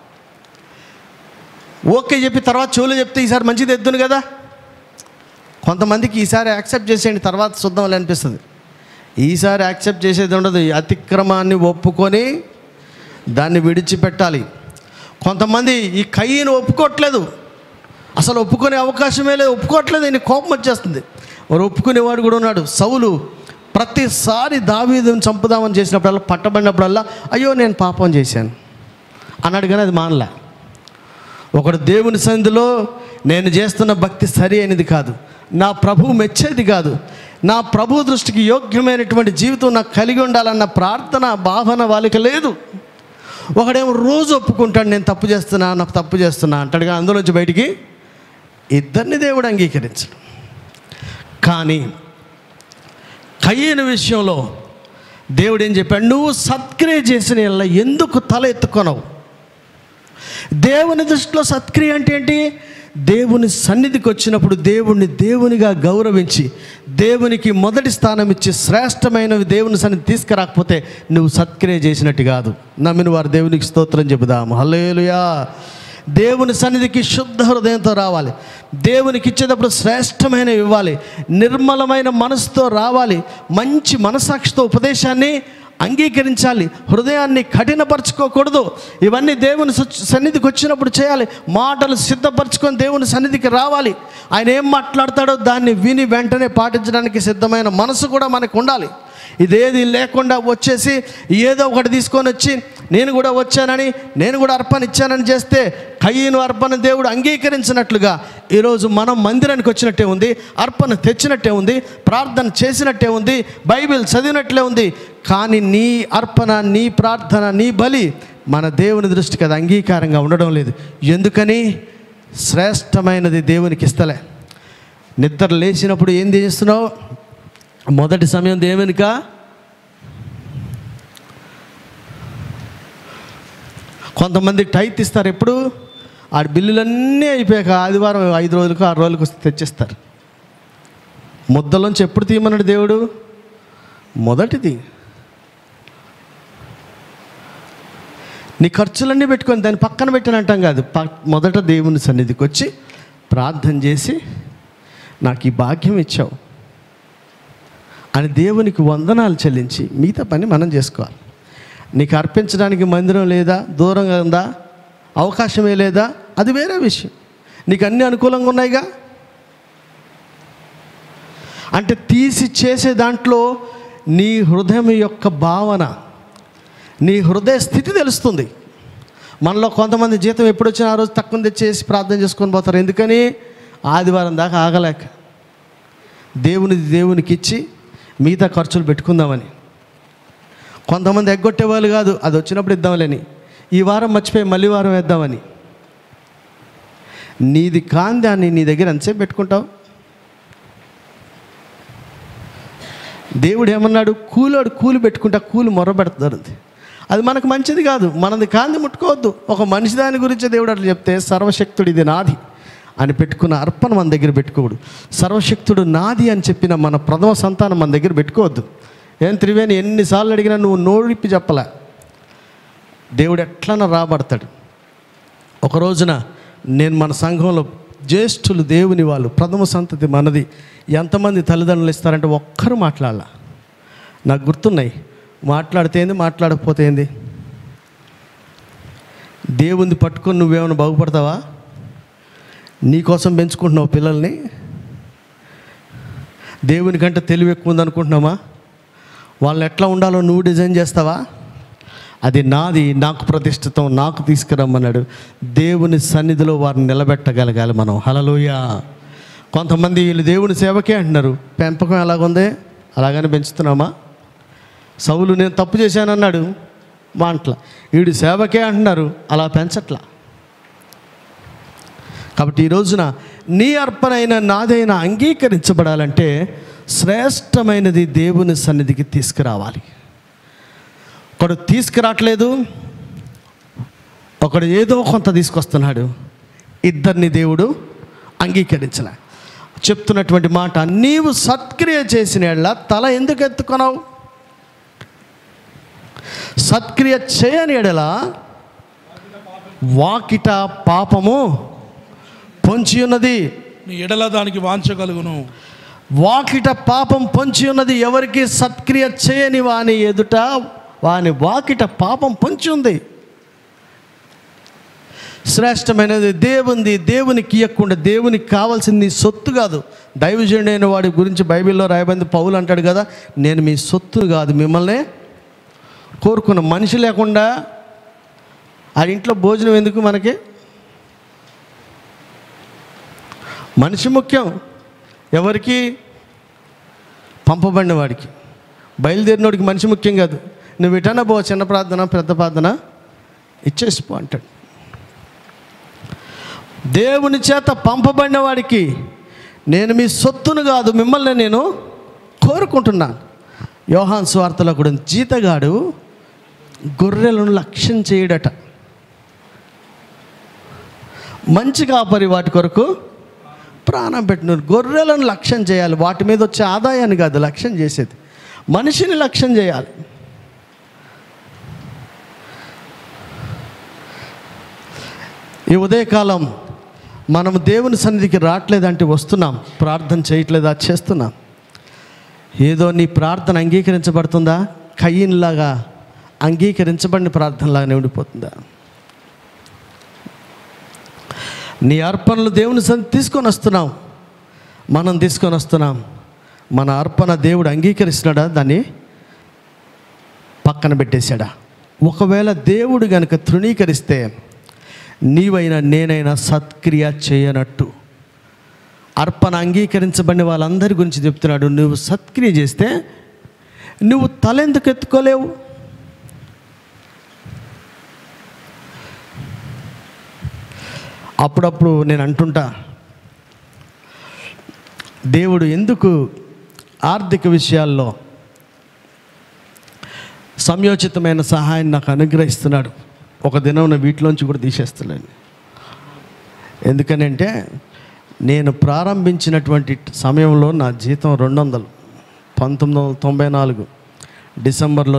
ఓకే చెప్పి తర్వాత చెవులు చెప్తే ఈసారి మంచిది ఎద్దును కదా కొంతమందికి ఈసారి యాక్సెప్ట్ చేసేయండి తర్వాత చూద్దామని అనిపిస్తుంది ఈసారి యాక్సెప్ట్ చేసేది ఉండదు ఈ అతిక్రమాన్ని ఒప్పుకొని దాన్ని విడిచిపెట్టాలి కొంతమంది ఈ కయ్యను ఒప్పుకోవట్లేదు అసలు ఒప్పుకునే అవకాశమే లేదు ఒప్పుకోవట్లేదు ఈయన కోపం వచ్చేస్తుంది మరి ఒప్పుకునేవాడు కూడా ఉన్నాడు సౌలు ప్రతిసారి దావీదుని చంపుదామని చేసినప్పుడల్లా పట్టబడినప్పుడల్లా అయ్యో నేను పాపం చేశాను అన్నాడు కానీ అది మానలే ఒకడు దేవుని సన్నిధిలో నేను చేస్తున్న భక్తి సరి అయినది కాదు నా ప్రభు మెచ్చేది కాదు నా ప్రభు దృష్టికి యోగ్యమైనటువంటి జీవితం నాకు కలిగి ఉండాలన్న ప్రార్థన భావన వాళ్ళకి లేదు ఒకడేమో రోజు ఒప్పుకుంటాడు నేను తప్పు చేస్తున్నా నాకు తప్పు చేస్తున్నా అంటాడుగా అందులోంచి బయటికి ఇద్దరిని దేవుడు అంగీకరించడు కానీ కయ్యని విషయంలో దేవుడు ఏం చెప్పాడు నువ్వు సత్క్రియ చేసిన యెడల ఎందుకు తల ఎత్తుకొనవు దేవుని దృష్టిలో సత్క్రియ అంటే ఏంటి దేవుని సన్నిధికి వచ్చినప్పుడు దేవుణ్ణి దేవునిగా గౌరవించి దేవునికి మొదటి స్థానం ఇచ్చి శ్రేష్టమైనవి దేవుని సన్నిధి తీసుకురాకపోతే నువ్వు సత్క్రియ చేసినట్టు కాదు నమ్మిన వారు దేవునికి స్తోత్రం చెబుదాము హల్లేలుయా దేవుని సన్నిధికి శుద్ధ హృదయంతో రావాలి దేవునికి ఇచ్చేటప్పుడు శ్రేష్టమైనవి ఇవ్వాలి నిర్మలమైన మనసుతో రావాలి మంచి మనసాక్షితో ఉపదేశాన్ని అంగీకరించాలి హృదయాన్ని కఠినపరచుకోకూడదు ఇవన్నీ దేవుని సచ్- సన్నిధికి వచ్చినప్పుడు చేయాలి మాటలు సిద్ధపరచుకొని దేవుని సన్నిధికి రావాలి ఆయన ఏం మాట్లాడతాడో దాన్ని విని వెంటనే పాటించడానికి సిద్ధమైన మనసు కూడా మనకు ఉండాలి ఇదేది లేకుండా వచ్చేసి ఏదో ఒకటి తీసుకొని వచ్చి నేను కూడా వచ్చానని నేను కూడా అర్పణ ఇచ్చానని చేస్తే కయ్యను అర్పణ దేవుడు అంగీకరించినట్లుగా ఈరోజు మనం మందిరానికి వచ్చినట్టే ఉంది అర్పణ తెచ్చినట్టే ఉంది ప్రార్థన చేసినట్టే ఉంది బైబిల్ చదివినట్లే ఉంది కానీ నీ అర్పణ నీ ప్రార్థన నీ బలి మన దేవుని దృష్టికి అది అంగీకారంగా ఉండడం లేదు ఎందుకని శ్రేష్టమైనది దేవునికి ఇస్తలే నిద్ర లేచినప్పుడు ఏం చేస్తున్నావు మొదటి సమయం దేవునిక కొంతమంది టైత్ ఇస్తారు ఎప్పుడు ఆ బిల్లులన్నీ అయిపోయాక ఆదివారం ఐదు రోజులకు ఆరు రోజులకు వస్తే తెచ్చిస్తారు ముద్దలోంచి ఎప్పుడు తీయమన్నాడు దేవుడు మొదటిది నీ ఖర్చులన్నీ పెట్టుకొని దాన్ని పక్కన పెట్టని అంటాం కాదు ప- మొదట దేవుని సన్నిధికి వచ్చి ప్రార్థన చేసి నాకు ఈ భాగ్యం ఇచ్చావు అని దేవునికి వందనాలు చెల్లించి మిగతా పని మనం చేసుకోవాలి నీకు అర్పించడానికి మందిరం లేదా దూరంగా ఉందా అవకాశమే లేదా అది వేరే విషయం నీకు అన్ని అనుకూలంగా ఉన్నాయిగా అంటే తీసి చేసే దాంట్లో నీ హృదయం యొక్క భావన నీ హృదయ స్థితి తెలుస్తుంది మనలో కొంతమంది జీతం ఎప్పుడు వచ్చినా ఆ రోజు తక్కువ తెచ్చేసి ప్రార్థన చేసుకొని పోతారు ఎందుకని ఆదివారం దాకా ఆగలేక దేవునిది దేవునికి ఇచ్చి మిగతా ఖర్చులు పెట్టుకుందామని కొంతమంది ఎగ్గొట్టేవాళ్ళు కాదు అది వచ్చినప్పుడు ఇద్దాంలేని ఈ వారం మర్చిపోయి మళ్ళీ వారం వేద్దామని నీది కాందాన్ని నీ దగ్గర ఎంతసేపు పెట్టుకుంటావు దేవుడు ఏమన్నాడు కూలోడు కూలి పెట్టుకుంటా కూలి మొరబెడతారు అది మనకు మంచిది కాదు మనది కాంది ముట్టుకోవద్దు ఒక మనిషి దాని గురించి దేవుడు అట్లా చెప్తే సర్వశక్తుడు ఇది నాది అని పెట్టుకున్న అర్పణ మన దగ్గర పెట్టుకోడు సర్వశక్తుడు నాది అని చెప్పిన మన ప్రథమ సంతానం మన దగ్గర పెట్టుకోవద్దు ఏం త్రివేణి ఎన్నిసార్లు అడిగినా నువ్వు నోడిప్పి చెప్పలే దేవుడు ఎట్లన్నా రాబడతాడు ఒక రోజున నేను మన సంఘంలో జ్యేష్ఠులు దేవుని వాళ్ళు ప్రథమ సంతతి మనది ఎంతమంది తల్లిదండ్రులు ఇస్తారంటే ఒక్కరు మాట్లాడాల నాకు గుర్తున్నాయి మాట్లాడితే ఏంది మాట్లాడకపోతే ఏంది దేవుని పట్టుకొని నువ్వేమైనా బాగుపడతావా నీకోసం పెంచుకుంటున్నావు పిల్లల్ని దేవుని కంటే తెలివి ఎక్కువ ఉందనుకుంటున్నామా వాళ్ళని ఎట్లా ఉండాలో నువ్వు డిజైన్ చేస్తావా అది నాది నాకు ప్రతిష్ఠితం నాకు తీసుకురమ్మన్నాడు దేవుని సన్నిధిలో వారిని నిలబెట్టగలగాలి మనం హలలోయ కొంతమంది వీళ్ళు దేవుని సేవకే అంటున్నారు పెంపకం ఎలాగుంది అలాగని పెంచుతున్నామా సౌలు నేను తప్పు చేశానన్నాడు మాంట్ల వీడు సేవకే అంటున్నారు అలా పెంచట్లా కాబట్టి ఈ రోజున నీ అర్పణైన నాదైన అంగీకరించబడాలంటే శ్రేష్టమైనది దేవుని సన్నిధికి తీసుకురావాలి ఒకడు తీసుకురావట్లేదు ఒకడు ఏదో కొంత తీసుకొస్తున్నాడు ఇద్దరిని దేవుడు అంగీకరించలే చెప్తున్నటువంటి మాట నీవు సత్క్రియ చేసిన ఎడల తల ఎందుకు ఎత్తుకొనవు సత్క్రియ చేయని ఎడల వాకిట పాపము పొంచి ఉన్నది నీ ఎడల దానికి వాంచగలుగును వాకిట పాపం పొంచి ఉన్నది ఎవరికి సత్క్రియ చేయని వాని ఎదుట వాని వాకిట పాపం పొంచి ఉంది శ్రేష్టమైనది దేవుంది దేవునికి ఇవ్వకుండా దేవునికి కావాల్సింది నీ సొత్తు కాదు దైవజనుడు అయిన వాడి గురించి బైబిల్లో రాయబడింది పౌలు అంటాడు కదా నేను మీ సొత్తు కాదు మిమ్మల్ని కోరుకున్న మనిషి లేకుండా ఆ ఇంట్లో భోజనం ఎందుకు మనకి మనిషి ముఖ్యం ఎవరికి పంపబడిన వాడికి బయలుదేరినోడికి మనిషి ముఖ్యం కాదు నువ్వు ఎటన్నా పో చిన్న ప్రార్థన పెద్ద ప్రార్థన ఇచ్చేసిపో అంటాడు దేవుని చేత పంపబడిన వాడికి నేను మీ సొత్తును కాదు మిమ్మల్ని నేను కోరుకుంటున్నాను యోహాన్ స్వార్థలో కూడా ఉంది. జీతగాడు గొర్రెలను లక్ష్యం చేయడట మంచి కాపరి వాటి కొరకు ప్రాణం పెట్టిన గొర్రెలను లక్ష్యం చేయాలి వాటి మీద వచ్చే ఆదాయాన్ని కాదు లక్ష్యం చేసేది మనిషిని లక్ష్యం చేయాలి ఈ ఉదయకాలం మనం దేవుని సన్నిధికి రావట్లేదంటే వస్తున్నాం ప్రార్థన చేయట్లేదా చేస్తున్నాం ఏదో నీ ప్రార్థన అంగీకరించబడుతుందా కయ్యిన్లాగా అంగీకరించబడిన ప్రార్థనలాగానే ఉండిపోతుందా నీ అర్పణలు దేవుని సన్నిధి తీసుకొని వస్తున్నాం మనం తీసుకొని వస్తున్నాం మన అర్పణ దేవుడు అంగీకరిస్తున్నాడా దాన్ని పక్కన పెట్టేశాడా ఒకవేళ దేవుడు గనుక తృణీకరిస్తే నీవైనా నేనైనా సత్క్రియ చేయనట్టు అర్పణ అంగీకరించబడిన వాళ్ళందరి గురించి చెప్తున్నాడు నువ్వు సత్క్రియ చేస్తే నువ్వు తలెందుకు ఎత్తుకోలేవు అప్పుడప్పుడు నేను అంటుంటా దేవుడు ఎందుకు ఆర్థిక విషయాల్లో సంయోచితమైన సహాయం నాకు అనుగ్రహిస్తున్నాడు ఒక దినం వీటిలోంచి కూడా తీసేస్తున్నాను ఎందుకనంటే నేను ప్రారంభించినటువంటి సమయంలో నా జీతం రెండు వందలు పంతొమ్మిది వందల తొంభై నాలుగు డిసెంబర్లో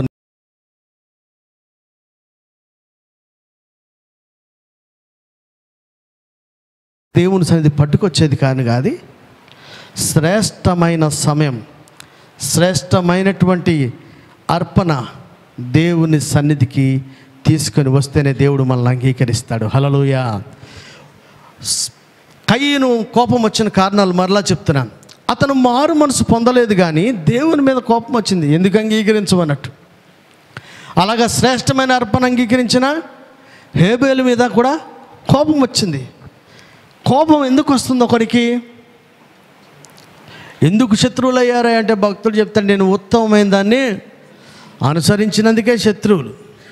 దేవుని సన్నిధి పట్టుకొచ్చేది కాను కాదు శ్రేష్టమైన సమయం శ్రేష్టమైనటువంటి అర్పణ దేవుని సన్నిధికి తీసుకొని వస్తేనే దేవుడు మనల్ని అంగీకరిస్తాడు హలలుయ కయ్యను కోపం వచ్చిన కారణాలు మరలా చెప్తున్నాను అతను మారు మనసు పొందలేదు కానీ దేవుని మీద కోపం వచ్చింది ఎందుకు అంగీకరించమన్నట్టు అలాగా శ్రేష్టమైన అర్పణ అంగీకరించిన హేబేలు మీద కూడా కోపం వచ్చింది కోపం ఎందుకు వస్తుంది ఒకడికి ఎందుకు శత్రువులు అయ్యారా అంటే భక్తుడు చెప్తాడు నేను ఉత్తమమైన దాన్ని అనుసరించినందుకే శత్రువులు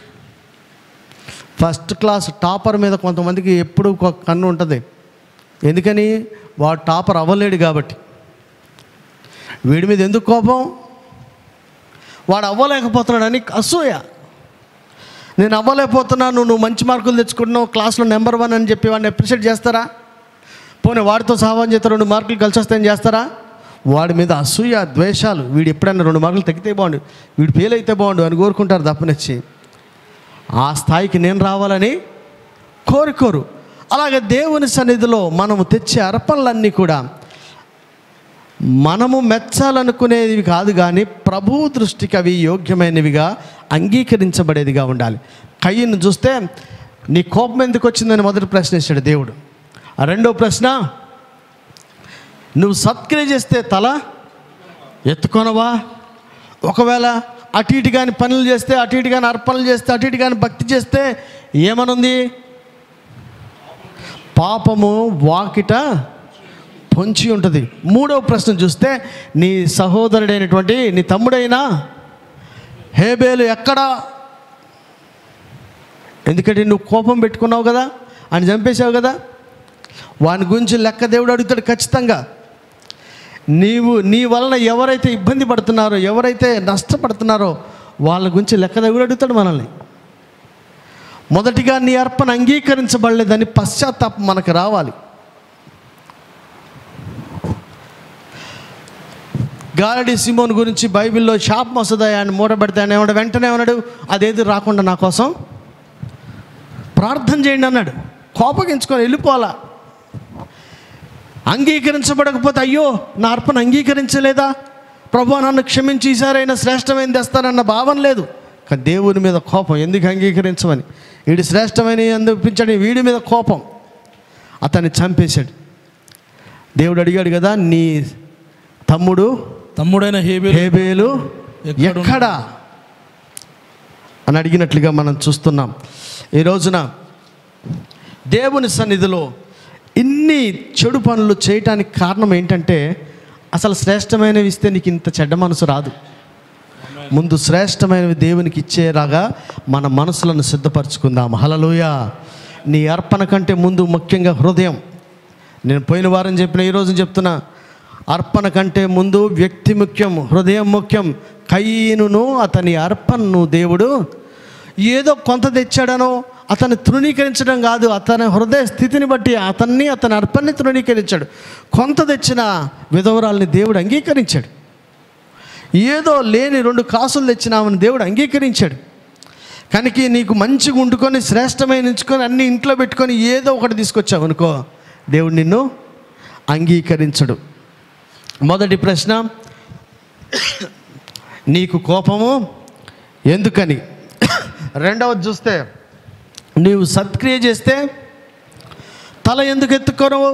ఫస్ట్ క్లాస్ టాపర్ మీద కొంతమందికి ఎప్పుడు ఒక కన్ను ఉంటుంది ఎందుకని వాడు టాపర్ అవ్వలేడు కాబట్టి వీడి మీద ఎందుకు కోపం వాడు అవ్వలేకపోతున్నాడని అసూయ నేను అవ్వలేకపోతున్నాను నువ్వు మంచి మార్కులు తెచ్చుకుంటున్నావు క్లాస్లో నెంబర్ వన్ అని చెప్పి వాడిని అప్రిషియేట్ చేస్తారా పోనీ వాడితో సహాయం చేస్తే రెండు మార్కులు కలిసి వస్తాయని చేస్తారా వాడి మీద అసూయ ద్వేషాలు వీడు ఎప్పుడైనా రెండు మార్కులు తగ్గితే బాగుండు వీడు ఫెయిల్ అయితే బాగుండు అని కోరుకుంటారు తప్పనిచ్చి ఆ స్థాయికి నేను రావాలని కోరుకోరు అలాగే దేవుని సన్నిధిలో మనము తెచ్చే అర్పణలన్నీ కూడా మనము మెచ్చాలనుకునేవి కాదు కానీ ప్రభు దృష్టికి అవి యోగ్యమైనవిగా అంగీకరించబడేదిగా ఉండాలి కయ్యను చూస్తే నీ కోపం ఎందుకు వచ్చిందని మొదటి ప్రశ్న ఇచ్చాడు దేవుడు ఆ రెండో ప్రశ్న నువ్వు సత్క్రియ చేస్తే తల ఎత్తుకొనవా ఒకవేళ అటు ఇటు కానీ పనులు చేస్తే అటు ఇటు కానీ అర్పణలు చేస్తే అటు ఇటు కానీ భక్తి చేస్తే ఏమనుంది పాపము వాకిట పొంచి ఉంటుంది మూడవ ప్రశ్న చూస్తే నీ సహోదరుడైనటువంటి నీ తమ్ముడైనా హేబేలు ఎక్కడా ఎందుకంటే నువ్వు కోపం పెట్టుకున్నావు కదా ఆయన చంపేశావు కదా వాని గురించి లెక్క దేవుడు అడుగుతాడు ఖచ్చితంగా నీవు నీ వలన ఎవరైతే ఇబ్బంది పడుతున్నారో ఎవరైతే నష్టపడుతున్నారో వాళ్ళ గురించి లెక్క దేవుడు అడుగుతాడు మనల్ని మొదటిగా నీ అర్పణ అంగీకరించబడలేదని పశ్చాత్తాపం మనకు రావాలి గారడి సిమోన్ గురించి బైబిల్లో శాపం వస్తుంది ఆయన మూడబడితే ఆయన ఏమన్నాడు వెంటనే ఏమన్నాడు అదేది రాకుండా నా కోసం ప్రార్థన చేయండి అన్నాడు కోపగించుకొని వెళ్ళిపోవాలా అంగీకరించబడకపోతే అయ్యో నా అర్పణ అంగీకరించలేదా ప్రభు నన్ను క్షమించి ఈసారైనా శ్రేష్టమైన తెస్తానన్న భావన లేదు కానీ దేవుని మీద కోపం ఎందుకు అంగీకరించమని వీడి శ్రేష్టమైన అందిపించని వీడి మీద కోపం అతన్ని చంపేశాడు దేవుడు అడిగాడు కదా నీ తమ్ముడు తమ్ముడైన హేబేలు హేబేలు ఎక్కడున్నాడు? ఎక్కడా అని అడిగినట్లుగా మనం చూస్తున్నాం ఈ రోజున దేవుని సన్నిధిలో ఇన్ని చెడు పనులు చేయటానికి కారణం ఏంటంటే అసలు శ్రేష్టమైనవి ఇస్తే నీకు ఇంత చెడ్డ మనసు రాదు ముందు శ్రేష్టమైనవి దేవునికి ఇచ్చేలాగా మన మనసులను సిద్ధపరచుకుందాం హలలోయ నీ అర్పణ కంటే ముందు ముఖ్యంగా హృదయం నేను పోయిన వారం చెప్పిన ఈరోజు చెప్తున్నా అర్పణ కంటే ముందు వ్యక్తి ముఖ్యం హృదయం ముఖ్యం కయ్యనును అతని అర్పణను దేవుడు ఏదో కొంత తెచ్చాడనో అతన్ని తృణీకరించడం కాదు అతని హృదయ స్థితిని బట్టి అతన్ని అతని అర్పణని తృణీకరించాడు కొంత తెచ్చిన విధవరాల్ని దేవుడు అంగీకరించాడు ఏదో లేని రెండు కాసులు తెచ్చినామని దేవుడు అంగీకరించాడు కనుక నీకు మంచిగా వండుకొని శ్రేష్టమైన ఉంచుకొని అన్ని ఇంట్లో పెట్టుకొని ఏదో ఒకటి తీసుకొచ్చావు అనుకో దేవుడు నిన్ను అంగీకరించడు మొదటి ప్రశ్న నీకు కోపము ఎందుకని రెండవది చూస్తే నీవు సత్క్రియ చేస్తే తల ఎందుకు ఎత్తుకోనవు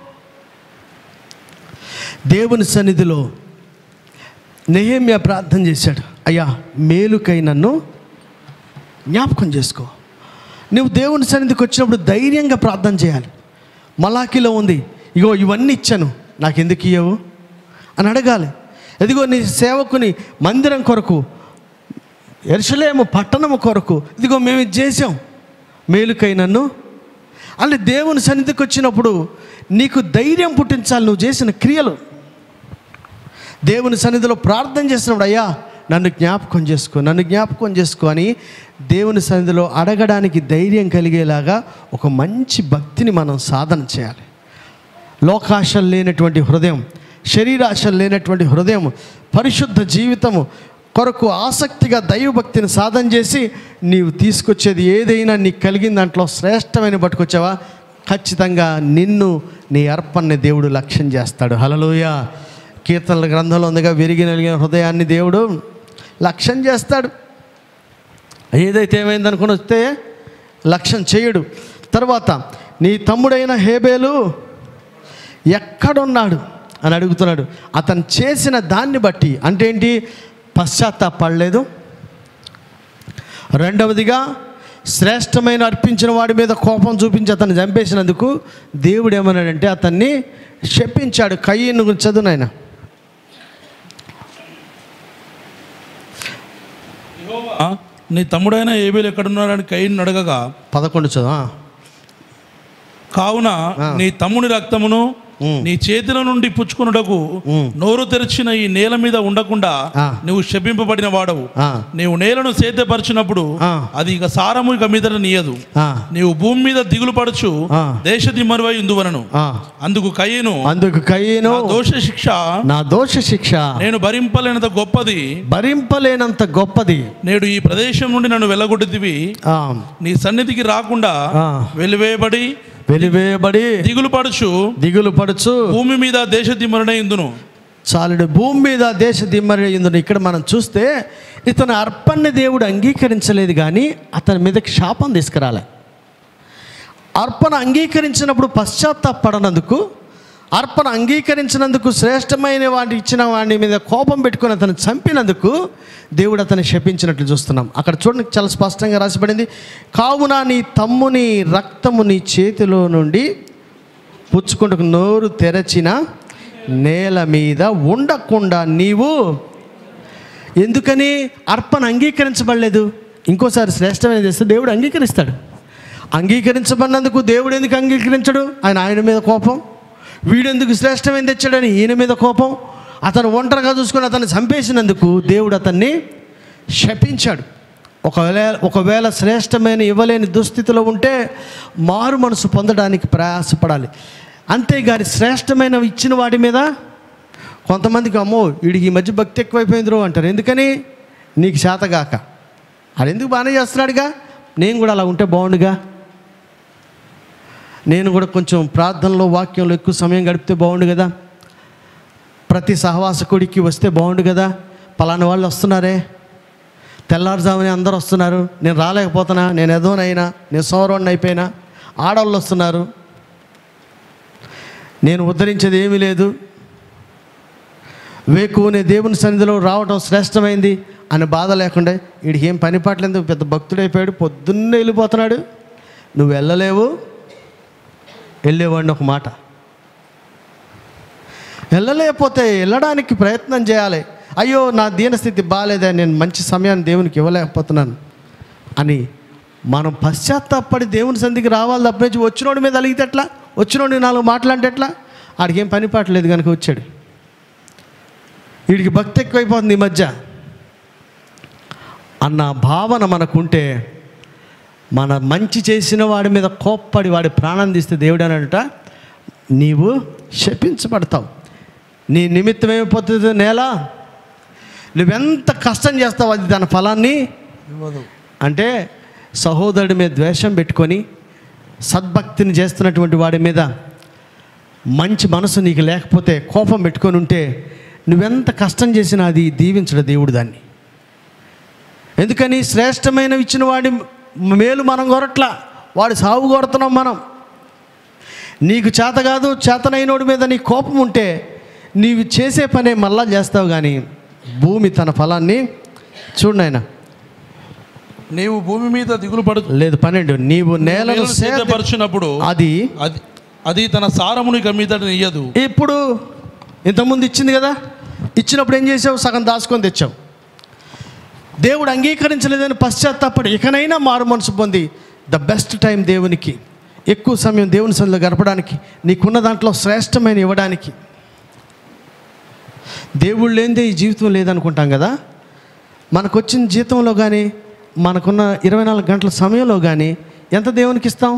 దేవుని సన్నిధిలో నెహేమ్య ప్రార్థన చేశాడు అయ్యా మేలుకై నన్ను జ్ఞాపకం చేసుకో నువ్వు దేవుని సన్నిధికి వచ్చినప్పుడు ధైర్యంగా ప్రార్థన చేయాలి మలాకిలో ఉంది ఇగో ఇవన్నీ ఇచ్చాను నాకు ఎందుకు ఇయ్యవు అని అడగాలి ఇదిగో నీ సేవకుని మందిరం కొరకు ఎరుసలేము పట్టణము కొరకు ఇదిగో మేము ఇది చేసాం మేలుకై నన్ను అంటే దేవుని సన్నిధికి వచ్చినప్పుడు నీకు ధైర్యం పుట్టించాలి నువ్వు చేసిన క్రియలు దేవుని సన్నిధిలో ప్రార్థన చేసినప్పుడు అయ్యా నన్ను జ్ఞాపకం చేసుకో నన్ను జ్ఞాపకం చేసుకో అని దేవుని సన్నిధిలో అడగడానికి ధైర్యం కలిగేలాగా ఒక మంచి భక్తిని మనం సాధన చేయాలి లోకాశలు లేనటువంటి హృదయం శరీరాశలు లేనటువంటి హృదయం పరిశుద్ధ జీవితము కొరకు ఆసక్తిగా దైవభక్తిని సాధన చేసి నీవు తీసుకొచ్చేది ఏదైనా నీకు కలిగిన దాంట్లో శ్రేష్టమైన పట్టుకొచ్చావా ఖచ్చితంగా నిన్ను నీ అర్పణని దేవుడు లక్ష్యం చేస్తాడు హలలోయ కీర్తనల గ్రంథంలో ఉందిగా విరిగి నలిగిన హృదయాన్ని దేవుడు లక్ష్యం చేస్తాడు ఏదైతే ఏమైందనుకుని వస్తే లక్ష్యం చేయడు తర్వాత నీ తమ్ముడైన హేబేలు ఎక్కడున్నాడు అని అడుగుతున్నాడు అతను చేసిన దాన్ని బట్టి అంటే ఏంటి పశ్చాత్తాపడలేదు రెండవదిగా శ్రేష్టమైన అర్పించిన వాడి మీద కోపం చూపించి అతన్ని చంపేసినందుకు దేవుడు ఏమన్నాడంటే అతన్ని శపించాడు కయ్యను గురించి చదువు నాయన ఆ, నీ తమ్ముడైన ఏబేలు ఎక్కడున్నాడని కయ్యను అడగగా పదకొండు చదువు ఆ. కావున ఆ. నీ తమ్ముని రక్తమును ఉమ్. నీ చేతుల నుండి పుచ్చుకొనుటకు ఉమ్. నోరు తెరిచిన ఈ నేల మీద ఉండకుండా ఆ. నువ్వు శపింపబడిన వాడవు ఆ. నీవు నేలను సేద్యపరిచినప్పుడు ఆ. అది ఇక సారము ఇక మీద నీయదు ఆ. నీవు భూమి మీద దిగులు పడుచు ఆ. దేశ దిమ్మరువై ఇందువలను ఆ. అందుకు కయ్యను అందుకు కయ్యను నా దోష శిక్ష నా దోష శిక్ష నేను భరింపలేనంత గొప్పది భరింపలేనంత గొప్పది నేడు ఈ ప్రదేశం నుండి నన్ను వెళ్ళగొట్టిదివి ఆ, నీ సన్నిధికి రాకుండా ఆ. వెలివేయబడి వెలివేయబడి దిగులు పడుచు దిగులు పడుచు భూమి మీద దేశ దిమ్మరునే ఇందును చాలుడు భూమి మీద దేశ దిమ్మరి ఇందును ఇక్కడ మనం చూస్తే ఇతను అర్పణని దేవుడు అంగీకరించలేదు కానీ అతని మీదకి శాపం తీసుకురాలే అర్పణ అంగీకరించినప్పుడు పశ్చాత్తాపడనందుకు అర్పణ అంగీకరించినందుకు శ్రేష్టమైన వాటి ఇచ్చిన వాడి మీద కోపం పెట్టుకుని అతను చంపినందుకు దేవుడు అతన్ని శపించినట్లు చూస్తున్నాం అక్కడ చూడండి చాలా స్పష్టంగా రాసిపడింది కావున నీ తమ్ముని రక్తము నీ చేతిలో నుండి పుచ్చుకుంటకు నోరు తెరచిన నేల మీద ఉండకుండా నీవు ఎందుకని అర్పణ అంగీకరించబడలేదు ఇంకోసారి శ్రేష్టమైన చేస్తే దేవుడు అంగీకరిస్తాడు అంగీకరించబడినందుకు దేవుడు ఎందుకు అంగీకరించడు ఆయన ఆయన మీద కోపం వీడెందుకు శ్రేష్టమైన తెచ్చాడని ఈయన మీద కోపం అతను ఒంటరిగా చూసుకొని అతన్ని చంపేసినందుకు దేవుడు అతన్ని శపించాడు ఒకవేళ ఒకవేళ శ్రేష్టమైన ఇవ్వలేని దుస్థితిలో ఉంటే మారు మనసు పొందడానికి ప్రయాసపడాలి అంతేగాని శ్రేష్టమైన ఇచ్చిన వాటి మీద కొంతమందికి అమ్మో వీడికి ఈ మధ్య భక్తి ఎక్కువైపోయిందిరో అంటారు ఎందుకని నీకు శాతగాక అది ఎందుకు బాగానే చేస్తున్నాడుగా నేను కూడా అలా ఉంటే బాగుండుగా నేను కూడా కొంచెం ప్రార్థనలో వాక్యంలో ఎక్కువ సమయం గడిపితే బాగుండు కదా ప్రతి సహవాసకుడికి వస్తే బాగుండు కదా పలానా వాళ్ళు వస్తున్నారే తెల్లారుజామునే అందరూ వస్తున్నారు నేను రాలేకపోతున్నా నేను ఎదోనైనా నేను సౌరవాణ్ణి అయిపోయినా ఆడవాళ్ళు వస్తున్నారు నేను ఉద్ధరించేది ఏమీ లేదు వేకువనే దేవుని సన్నిధిలో రావడం శ్రేష్టమైంది అని బాధ లేకుండా వీడికి ఏం పని పాటలేదు పెద్ద భక్తుడైపోయాడు పొద్దున్నే వెళ్ళిపోతున్నాడు నువ్వు వెళ్ళలేవు వెళ్ళేవాడిని ఒక మాట వెళ్ళలేకపోతే వెళ్ళడానికి ప్రయత్నం చేయాలి అయ్యో నా దీనస్థితి బాగాలేదా నేను మంచి సమయాన్ని దేవునికి ఇవ్వలేకపోతున్నాను అని మనం పశ్చాత్తాపడి దేవుని సంధికి రావాలి తప్పించి వచ్చినోడి మీద అలిగితే ఎట్లా వచ్చినోడి నాలుగు మాట్లాడితే ఎట్లా ఆడికి ఏం పని పాటలేదు కనుక వచ్చాడు వీడికి భక్తి ఎక్కువైపోతుంది ఈ మధ్య అన్న భావన మనకుంటే మన మంచి చేసిన వాడి మీద కోప్పడి వాడి ప్రాణం తీస్తే దేవుడు అనంట నీవు శపించబడతావు నీ నిమిత్తం ఏమైపోతుంది నేల నువ్వెంత కష్టం చేస్తావు అది దాని ఫలాన్ని ఇవ్వదు అంటే సహోదరుడి మీద ద్వేషం పెట్టుకొని సద్భక్తిని చేస్తున్నటువంటి వాడి మీద మంచి మనసు నీకు లేకపోతే కోపం పెట్టుకొని ఉంటే నువ్వెంత కష్టం చేసినా అది దీవించడు దేవుడు దాన్ని ఎందుకని శ్రేష్టమైన ఇచ్చిన వాడి మేలు మనం కొరట్లా వాడి సాగు కొడుతున్నాం మనం నీకు చేత కాదు చేతనైనోడి మీద నీ కోపం ఉంటే నీవు చేసే పనే మళ్ళా చేస్తావు కానీ భూమి తన ఫలాన్ని చూడు ఆయన నీవు భూమి మీద దిగులు పడు లేదు పన్నెండు నీవు నేలను నేలను సేద సిద్ధపరిచినప్పుడు అది అది అది తన సారముని మీదట నెయ్యదు ఇప్పుడు ఇంతకుముందు ఇచ్చింది కదా ఇచ్చినప్పుడు ఏం చేసావు సగం దాచుకొని తెచ్చావు దేవుడు అంగీకరించలేదని పశ్చాత్తాపడి ఇకనైనా మారు మనసు పొంది ద బెస్ట్ టైం దేవునికి ఎక్కువ సమయం దేవుని సన్నిధిలో గడపడానికి నీకున్న దాంట్లో శ్రేష్టమైన ఇవ్వడానికి దేవుడు లేనిదే ఈ జీవితం లేదనుకుంటాం కదా మనకు వచ్చిన జీతంలో కానీ మనకున్న ఇరవై నాలుగు గంటల సమయంలో కానీ ఎంత దేవునికి ఇస్తాం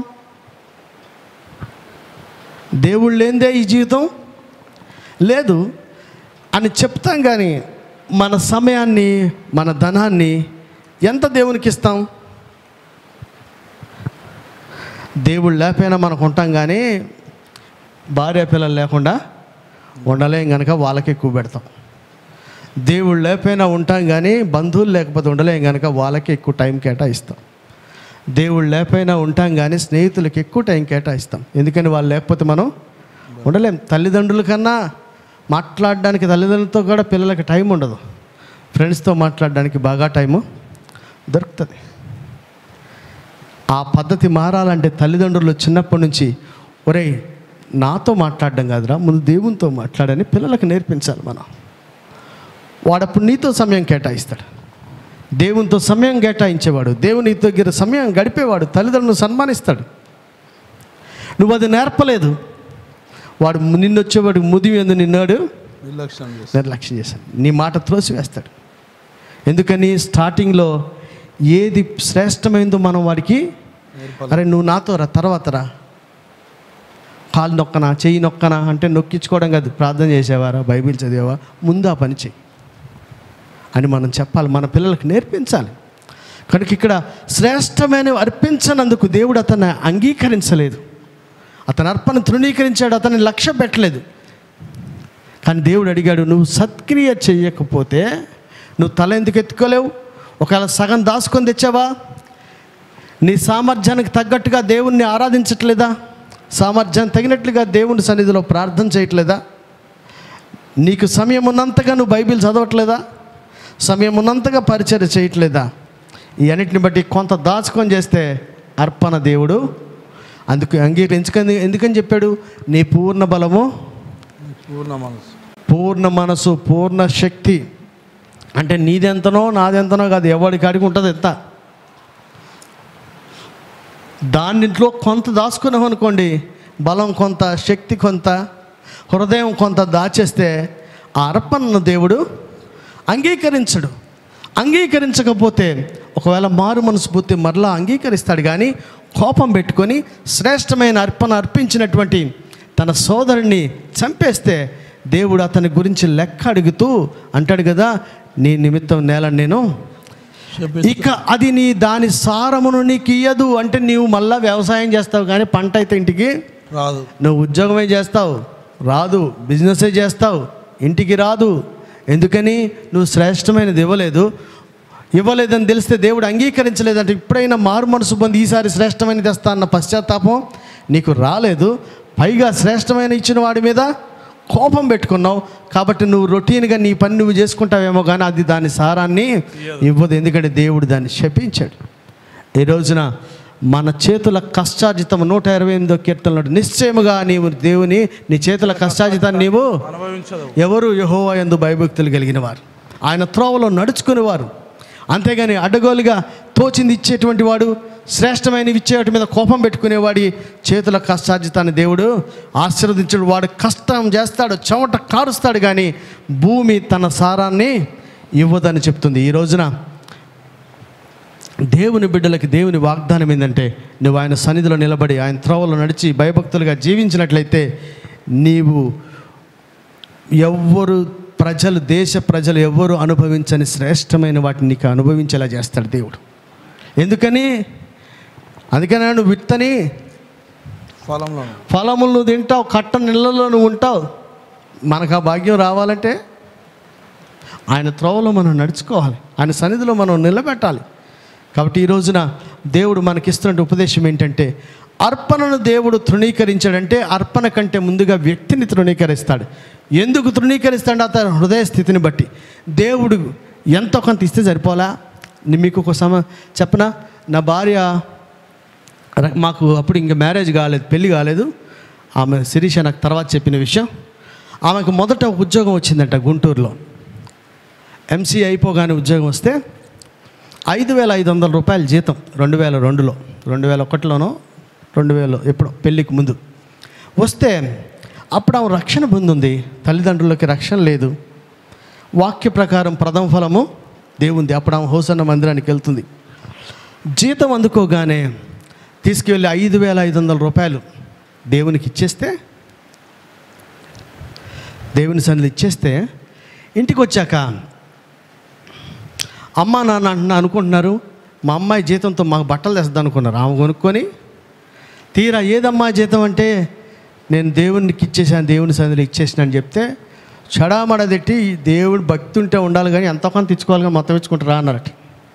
దేవుడు లేనిదే ఈ జీవితం లేదు అని చెప్తాం కానీ మన సమయాన్ని మన ధనాన్ని ఎంత దేవునికి ఇస్తాం దేవుడు లేకపోయినా మనకు ఉంటాం కానీ భార్య పిల్లలు లేకుండా ఉండలేం కనుక వాళ్ళకి ఎక్కువ పెడతాం దేవుడు లేకపోయినా ఉంటాం కానీ బంధువులు లేకపోతే ఉండలేం కనుక వాళ్ళకి ఎక్కువ టైం కేటాయిస్తాం దేవుడు లేకపోయినా ఉంటాం కానీ స్నేహితులకి ఎక్కువ టైం కేటాయిస్తాం ఎందుకని వాళ్ళు లేకపోతే మనం ఉండలేం తల్లిదండ్రుల కన్నా మాట్లాడడానికి తల్లిదండ్రులతో కూడా పిల్లలకి టైం ఉండదు ఫ్రెండ్స్తో మాట్లాడడానికి బాగా టైము దొరుకుతుంది ఆ పద్ధతి మారాలంటే తల్లిదండ్రులు చిన్నప్పటి నుంచి ఒరేయ్ నాతో మాట్లాడడం కాదురా ముందు దేవునితో మాట్లాడని పిల్లలకు నేర్పించాలి మనం వాడప్పుడు నీతో సమయం కేటాయిస్తాడు దేవునితో సమయం కేటాయించేవాడు దేవుని దగ్గర సమయం గడిపేవాడు తల్లిదండ్రులను సన్మానిస్తాడు నువ్వు అది నేర్పలేదు వాడు నిన్ను వచ్చేవాడు ముదిమి ఎందు నిన్నాడు నిర్లక్ష్యం చేసి నిర్లక్ష్యం చేశాడు నీ మాట త్రోసివేస్తాడు ఎందుకని స్టార్టింగ్లో ఏది శ్రేష్టమైందో మనం వాడికి అరే నువ్వు నాతో రా తర్వాత రా కాలు నొక్కనా చెయ్యి నొక్కనా అంటే నొక్కించుకోవడం కాదు ప్రార్థన చేసేవారా బైబిల్ చదివేవా ముందు ఆ పని చెయ్యి అని మనం చెప్పాలి మన పిల్లలకు నేర్పించాలి కనుక ఇక్కడ శ్రేష్టమైనవి అర్పించనందుకు దేవుడు అతన్ని అంగీకరించలేదు అతని అర్పణ తృణీకరించాడు అతన్ని లక్ష్య పెట్టలేదు కానీ దేవుడు అడిగాడు నువ్వు సత్క్రియ చెయ్యకపోతే నువ్వు తల ఎందుకు ఎత్తుకోలేవు ఒకవేళ సగం దాచుకొని తెచ్చావా నీ సామర్థ్యానికి తగ్గట్టుగా దేవుణ్ణి ఆరాధించట్లేదా సామర్థ్యాన్ని తగినట్లుగా దేవుని సన్నిధిలో ప్రార్థన చేయట్లేదా నీకు సమయం ఉన్నంతగా నువ్వు బైబిల్ చదవట్లేదా సమయం ఉన్నంతగా పరిచయం చేయట్లేదా ఈ అన్నిటిని బట్టి కొంత దాచుకొని చేస్తే అర్పణ దేవుడు అందుకు అంగీకరించుకొని ఎందుకని చెప్పాడు నీ పూర్ణ బలము పూర్ణ మనసు పూర్ణ మనసు పూర్ణ శక్తి అంటే నీదెంతనో నాదెంతనో కాదు ఎవరికి అడిగి ఉంటుంది ఎంత దానిలో కొంత దాచుకున్నాం అనుకోండి బలం కొంత శక్తి కొంత హృదయం కొంత దాచేస్తే ఆ అర్పణను దేవుడు అంగీకరించడు అంగీకరించకపోతే ఒకవేళ మారు మనసు బుద్ధి మరలా అంగీకరిస్తాడు కానీ కోపం పెట్టుకొని శ్రేష్టమైన అర్పణ అర్పించినటువంటి తన సోదరుని చంపేస్తే దేవుడు అతని గురించి లెక్క అడుగుతూ అంటాడు కదా నీ నిమిత్తం నేల నేను ఇక అది నీ దాని సారమును నీకు ఇయ్యదు అంటే నీవు మళ్ళా వ్యవసాయం చేస్తావు కానీ పంట అయితే ఇంటికి రాదు నువ్వు ఉద్యోగమే చేస్తావు రాదు బిజినెసే చేస్తావు ఇంటికి రాదు ఎందుకని నువ్వు శ్రేష్టమైనది ఇవ్వలేదు ఇవ్వలేదని తెలిస్తే దేవుడు అంగీకరించలేదంటే ఇప్పుడైనా మారు మనసు పొంది ఈసారి శ్రేష్టమైనది తెస్తా అన్న పశ్చాత్తాపం నీకు రాలేదు పైగా శ్రేష్టమైన ఇచ్చిన వాడి మీద కోపం పెట్టుకున్నావు కాబట్టి నువ్వు రొటీన్గా నీ పని నువ్వు చేసుకుంటావేమో కానీ అది దాని సారాన్ని ఇవ్వదు ఎందుకంటే దేవుడు దాన్ని శపించాడు ఈ రోజున మన చేతుల కష్టార్జితం నూట ఇరవై ఎనిమిదో కీర్తనలో నిశ్చయముగా నీవు దేవుని నీ చేతుల కష్టార్జితాన్ని నీవు అనుభవించదు ఎవరు యహోవా యందు భయభక్తులు కలిగిన వారు ఆయన త్రోవలో నడుచుకునేవారు అంతేగాని అడ్డగోలుగా తోచింది ఇచ్చేటువంటి వాడు శ్రేష్టమైనవి ఇచ్చేవాటి మీద కోపం పెట్టుకునేవాడి చేతుల కష్టార్జితాన్ని దేవుడు ఆశీర్వదించడు వాడు కష్టం చేస్తాడు చెమట కారుస్తాడు కానీ భూమి తన సారాన్ని ఇవ్వదని చెప్తుంది ఈ రోజున దేవుని బిడ్డలకి దేవుని వాగ్దానం ఏంటంటే నువ్వు ఆయన సన్నిధిలో నిలబడి ఆయన త్రోవలో నడిచి భయభక్తులుగా జీవించినట్లయితే నీవు ఎవ్వరు ప్రజలు దేశ ప్రజలు ఎవ్వరు అనుభవించని శ్రేష్టమైన వాటిని నీకు అనుభవించేలా చేస్తాడు దేవుడు ఎందుకని అందుకని నువ్వు విత్తని ఫలంలో ఫలములు నువ్వు తింటావు కట్ట నీళ్ళలో నువ్వు ఉంటావు మనకు ఆ భాగ్యం రావాలంటే ఆయన త్రోవలో మనం నడుచుకోవాలి ఆయన సన్నిధిలో మనం నిలబెట్టాలి కాబట్టి ఈ రోజున దేవుడు మనకిస్తున్న ఉపదేశం ఏంటంటే అర్పణను దేవుడు తృణీకరించాడంటే అర్పణ కంటే ముందుగా వ్యక్తిని తృణీకరిస్తాడు ఎందుకు తృణీకరిస్తాడు అతని హృదయ స్థితిని బట్టి దేవుడు ఎంతో కొంత ఇస్తే సరిపోలా ని- మీకు ఒక సమ చెప్పనా నా భార్య ర- మాకు అప్పుడు ఇంకా మ్యారేజ్ కాలేదు పెళ్ళి కాలేదు ఆమె శిరీష నాకు తర్వాత చెప్పిన విషయం ఆమెకు మొదట ఒక ఉద్యోగం వచ్చిందంట గుంటూరులో ఎంసీ అయిపోగానే ఉద్యోగం వస్తే ఐదు వేల ఐదు వందల రూపాయల జీతం రెండు వేల రెండులో రెండు వేల ఒకటిలోనో రెండు వేలు ఎప్పుడో పెళ్ళికి ముందు వస్తే అప్పుడు ఆమె రక్షణ పొందుంది తల్లిదండ్రులకి రక్షణ లేదు వాక్య ప్రకారం ప్రథమ ఫలము దేవుంది అప్పుడు ఆమె హోసన్న మందిరానికి వెళ్తుంది జీతం అందుకోగానే తీసుకువెళ్ళి ఐదు వేల ఐదు వందల రూపాయలు దేవునికి ఇచ్చేస్తే దేవుని సన్నిధి ఇచ్చేస్తే ఇంటికి వచ్చాక అమ్మ నాన్న అంటున్నా అనుకుంటున్నారు మా అమ్మాయి జీతంతో మాకు బట్టలు తెస్తుంది అనుకున్నారు ఆమె కొనుక్కొని తీరా ఏదమ్మా జీతం అంటే నేను దేవునికి ఇచ్చేసాను దేవుని సన్నిధిలో ఇచ్చేసిన అని చెప్తే చడామడ తిట్టి దేవుడు భక్తి ఉంటే ఉండాలి కానీ ఎంతో కొంత ఇచ్చుకోవాలి కానీ మొత్తం ఇచ్చుకుంటారా అన్నారట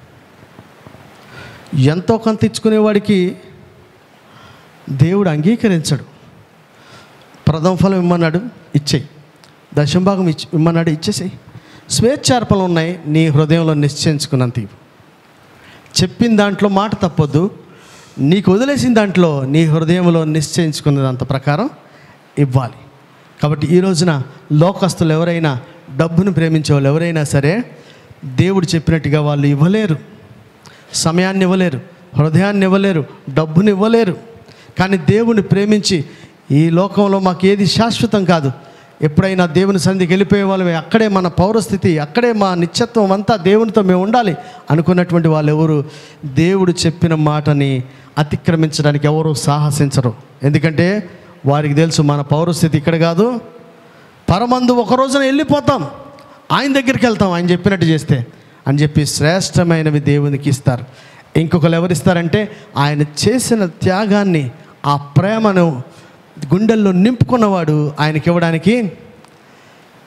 ఎంతో కొంత ఇచ్చుకునేవాడికి దేవుడు అంగీకరించడు ప్రథమ ఫలం ఇమ్మన్నాడు ఇచ్చేయి దశంభాగం ఇచ్చి ఇమ్మన్నాడు ఇచ్చేసేయి స్వేచ్ఛార్పణలు ఉన్నాయి నీ హృదయంలో నిశ్చయించుకున్నంత ఇవ్వు. చెప్పిన దాంట్లో మాట తప్పొద్దు నీకు వదిలేసిన దాంట్లో నీ హృదయంలో నిశ్చయించుకున్నదంత ప్రకారం ఇవ్వాలి కాబట్టి ఈ రోజున లోకస్తులు ఎవరైనా డబ్బును ప్రేమించే వాళ్ళు ఎవరైనా సరే దేవుడు చెప్పినట్టుగా వాళ్ళు ఇవ్వలేరు సమయాన్ని ఇవ్వలేరు హృదయాన్ని ఇవ్వలేరు డబ్బుని ఇవ్వలేరు కానీ దేవుని ప్రేమించి ఈ లోకంలో మాకు ఏది శాశ్వతం కాదు ఎప్పుడైనా దేవుని సంధికి వెళ్ళిపోయే వాళ్ళమే అక్కడే మన పౌరస్థితి అక్కడే మా నిత్యత్వం అంతా దేవునితో మేము ఉండాలి అనుకున్నటువంటి వాళ్ళు ఎవరు దేవుడు చెప్పిన మాటని అతిక్రమించడానికి ఎవరు సాహసించరు ఎందుకంటే వారికి తెలుసు మన పౌరస్థితి ఇక్కడ కాదు పరమందు ఒక రోజున వెళ్ళిపోతాం ఆయన దగ్గరికి వెళ్తాం ఆయన చెప్పినట్టు చేస్తే అని చెప్పి శ్రేష్టమైనవి దేవునికి ఇస్తారు ఇంకొకరు ఎవరిస్తారంటే ఆయన చేసిన త్యాగాన్ని ఆ ప్రేమను గుండెల్లో నింపుకున్నవాడు ఆయనకి ఇవ్వడానికి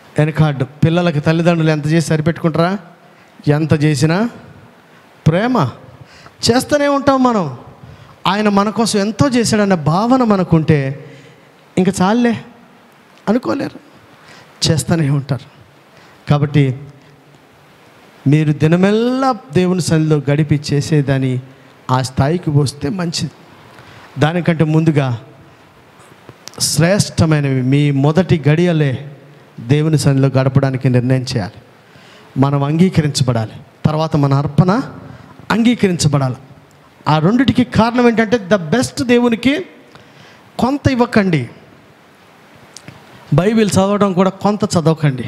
వెనకాడు పిల్లలకి తల్లిదండ్రులు ఎంత చేసి సరిపెట్టుకుంటారా ఎంత చేసినా ప్రేమ చేస్తూనే ఉంటాం మనం ఆయన మన కోసం ఎంతో చేశాడన్న భావన మనకుంటే ఇంకా చాలే అనుకోలేరు చేస్తూనే ఉంటారు కాబట్టి మీరు దినమెల్లా దేవుని సన్నిధిలో గడిపి చేసేదాన్ని ఆ స్థాయికి వస్తే మంచిది దానికంటే ముందుగా శ్రేష్టమైనవి మీ మొదటి గడియలే దేవుని సన్నిధిలో గడపడానికి నిర్ణయం చేయాలి మనం అంగీకరించబడాలి తర్వాత మన అర్పణ అంగీకరించబడాలి ఆ రెండిటికి కారణం ఏంటంటే ద బెస్ట్ దేవునికి కొంత ఇవ్వకండి బైబిల్ చదవడం కూడా కొంత చదవకండి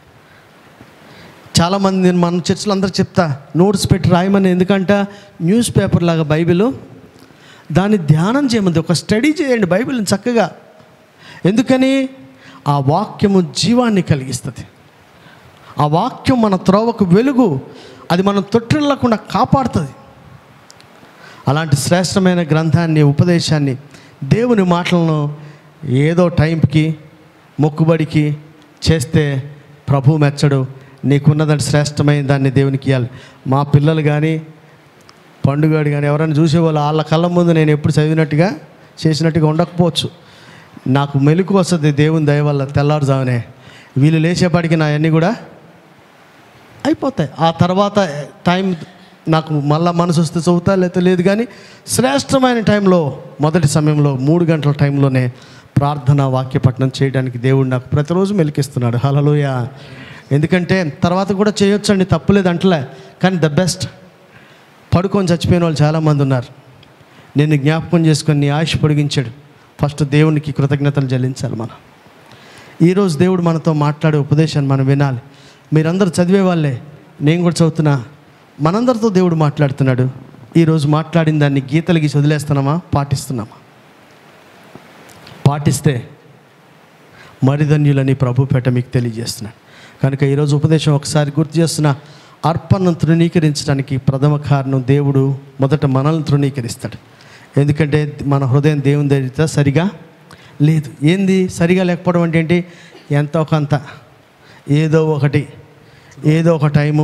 చాలామంది నేను మన చర్చలు అందరూ చెప్తా నోట్స్ పెట్టి రాయమని ఎందుకంట న్యూస్ పేపర్ లాగా బైబిల్ దాన్ని ధ్యానం చేయమంది ఒక స్టడీ చేయండి బైబిల్ని చక్కగా ఎందుకని ఆ వాక్యము జీవాన్ని కలిగిస్తుంది ఆ వాక్యం మన త్రోవకు వెలుగు అది మనం తొట్టిల్లకుండా కాపాడుతుంది అలాంటి శ్రేష్టమైన గ్రంథాన్ని ఉపదేశాన్ని దేవుని మాటలను ఏదో టైంకి మొక్కుబడికి చేస్తే ప్రభు మెచ్చడు నీకున్నదంటే శ్రేష్టమైన దాన్ని దేవునికి ఇవ్వాలి మా పిల్లలు కానీ పండుగాడు కానీ ఎవరైనా చూసేవాళ్ళు వాళ్ళ కళ్ళ ముందు నేను ఎప్పుడు చదివినట్టుగా చేసినట్టుగా ఉండకపోవచ్చు నాకు మెలకు వస్తుంది దేవుని దయ వల్ల తెల్లారుజామునే వీళ్ళు లేచేపాటికి నా అన్నీ కూడా అయిపోతాయి ఆ తర్వాత టైం నాకు మళ్ళా మనసు వస్తే చదువుతా లేకపోతే లేదు కానీ శ్రేష్టమైన టైంలో మొదటి సమయంలో మూడు గంటల టైంలోనే ప్రార్థన వాక్యపట్నం చేయడానికి దేవుడు నాకు ప్రతిరోజు మెలికిస్తున్నాడు హలలోయ ఎందుకంటే తర్వాత కూడా చేయొచ్చండి తప్పులేదు అంటలే కానీ ద బెస్ట్ పడుకొని చచ్చిపోయిన వాళ్ళు చాలామంది ఉన్నారు నిన్ను జ్ఞాపకం చేసుకొని నీ ఆయుష్ పొడిగించాడు ఫస్ట్ దేవునికి కృతజ్ఞతలు చెల్లించాలి మనం ఈరోజు దేవుడు మనతో మాట్లాడే ఉపదేశాన్ని మనం వినాలి మీరందరూ చదివే వాళ్ళే నేను కూడా చదువుతున్నా మనందరితో దేవుడు మాట్లాడుతున్నాడు ఈరోజు మాట్లాడిన దాన్ని గీతలు గీసి వదిలేస్తున్నామా పాటిస్తున్నామా పాటిస్తే మరిధన్యులని ప్రభుపేట మీకు తెలియజేస్తున్నాడు కనుక ఈరోజు ఉపదేశం ఒకసారి గుర్తు చేస్తున్న అర్పణను తృణీకరించడానికి ప్రథమ కారణం దేవుడు మొదట మనల్ని తృణీకరిస్తాడు ఎందుకంటే మన హృదయం దేవుని దగ్గర సరిగా లేదు ఏంది సరిగా లేకపోవడం అంటే ఏంటి ఎంతో కొంత ఏదో ఒకటి ఏదో ఒక టైము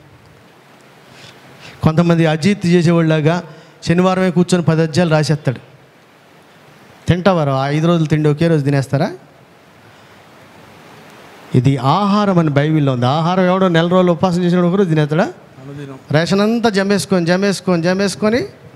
కొంతమంది అజీత్ చేసేవాళ్ళగా శనివారమే కూర్చొని పది అధ్యాయాలు రాసేస్తాడు తింటావారు ఆ ఐదు రోజులు తిండి ఒకే రోజు తినేస్తారా ఇది ఆహారం అని బైబిల్లో ఉంది ఆహారం ఎవడో నెల రోజులు ఉపవాసం చేసినాడు ఒకరోజు తినేస్తాడా అనుదినం రేషన్ అంతా జమేసుకొని జమేసుకొని జమేసుకొని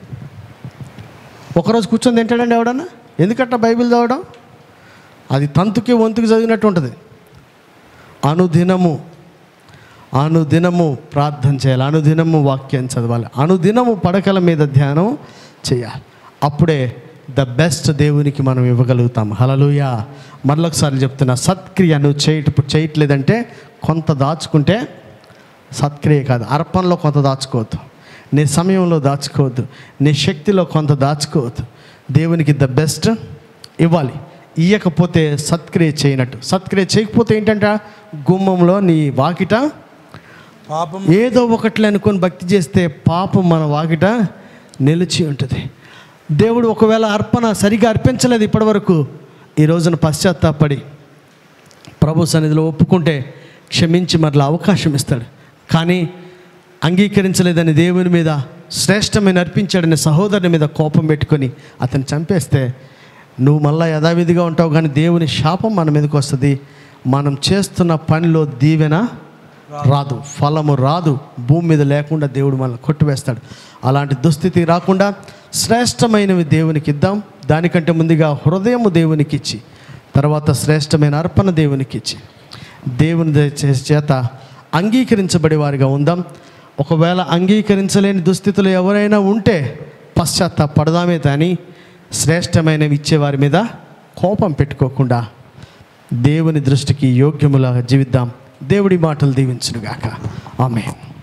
ఒకరోజు కూర్చొని తింటాడండి ఎవడన్నా ఎందుకట్ట బైబిల్ చదవడం అది తంతుకి వంతుకి చదివినట్టు ఉంటుంది అనుదినము అనుదినము ప్రార్థన చేయాలి అనుదినము వాక్యం చదవాలి అనుదినము పడకల మీద ధ్యానం చేయాలి అప్పుడే ద బెస్ట్ దేవునికి మనం ఇవ్వగలుగుతాం హలలుయ మరొకసారి చెప్తున్నా సత్క్రియ నువ్వు చేయట చేయట్లేదంటే కొంత దాచుకుంటే సత్క్రియ కాదు అర్పణలో కొంత దాచుకోవద్దు నీ సమయంలో దాచుకోవద్దు నీ శక్తిలో కొంత దాచుకోవద్దు దేవునికి ద బెస్ట్ ఇవ్వాలి ఇయ్యకపోతే సత్క్రియ చేయనట్టు సత్క్రియ చేయకపోతే ఏంటంట గుమ్మంలో నీ వాకిట పాపం ఏదో ఒకట్లే అనుకొని భక్తి చేస్తే పాపం మన వాకిట నిలిచి ఉంటుంది దేవుడు ఒకవేళ అర్పణ సరిగా అర్పించలేదు ఇప్పటివరకు ఈ రోజున పశ్చాత్తాపడి ప్రభు సన్నిధిలో ఒప్పుకుంటే క్షమించి మరలా అవకాశం ఇస్తాడు కానీ అంగీకరించలేదని దేవుని మీద శ్రేష్టమైన అర్పించాడని సహోదరుని మీద కోపం పెట్టుకొని అతను చంపేస్తే నువ్వు మళ్ళా యథావిధిగా ఉంటావు కానీ దేవుని శాపం మన మీదకి వస్తుంది మనం చేస్తున్న పనిలో దీవెన రాదు ఫలము రాదు భూమి మీద లేకుండా దేవుడు మనల్ని కొట్టివేస్తాడు అలాంటి దుస్థితి రాకుండా శ్రేష్టమైనవి దేవునికి ఇద్దాం దానికంటే ముందుగా హృదయము దేవునికి ఇచ్చి తర్వాత శ్రేష్టమైన అర్పణ దేవునికి ఇచ్చి దేవుని ద- చే- చేత అంగీకరించబడే వారిగా ఉందాం ఒకవేళ అంగీకరించలేని దుస్థితులు ఎవరైనా ఉంటే పశ్చాత్తాపడదామే కానీ శ్రేష్టమైనవి ఇచ్చే వారి మీద కోపం పెట్టుకోకుండా దేవుని దృష్టికి యోగ్యములాగా జీవిద్దాం దేవుడి మాటలు దీవించునుగాక ఆమె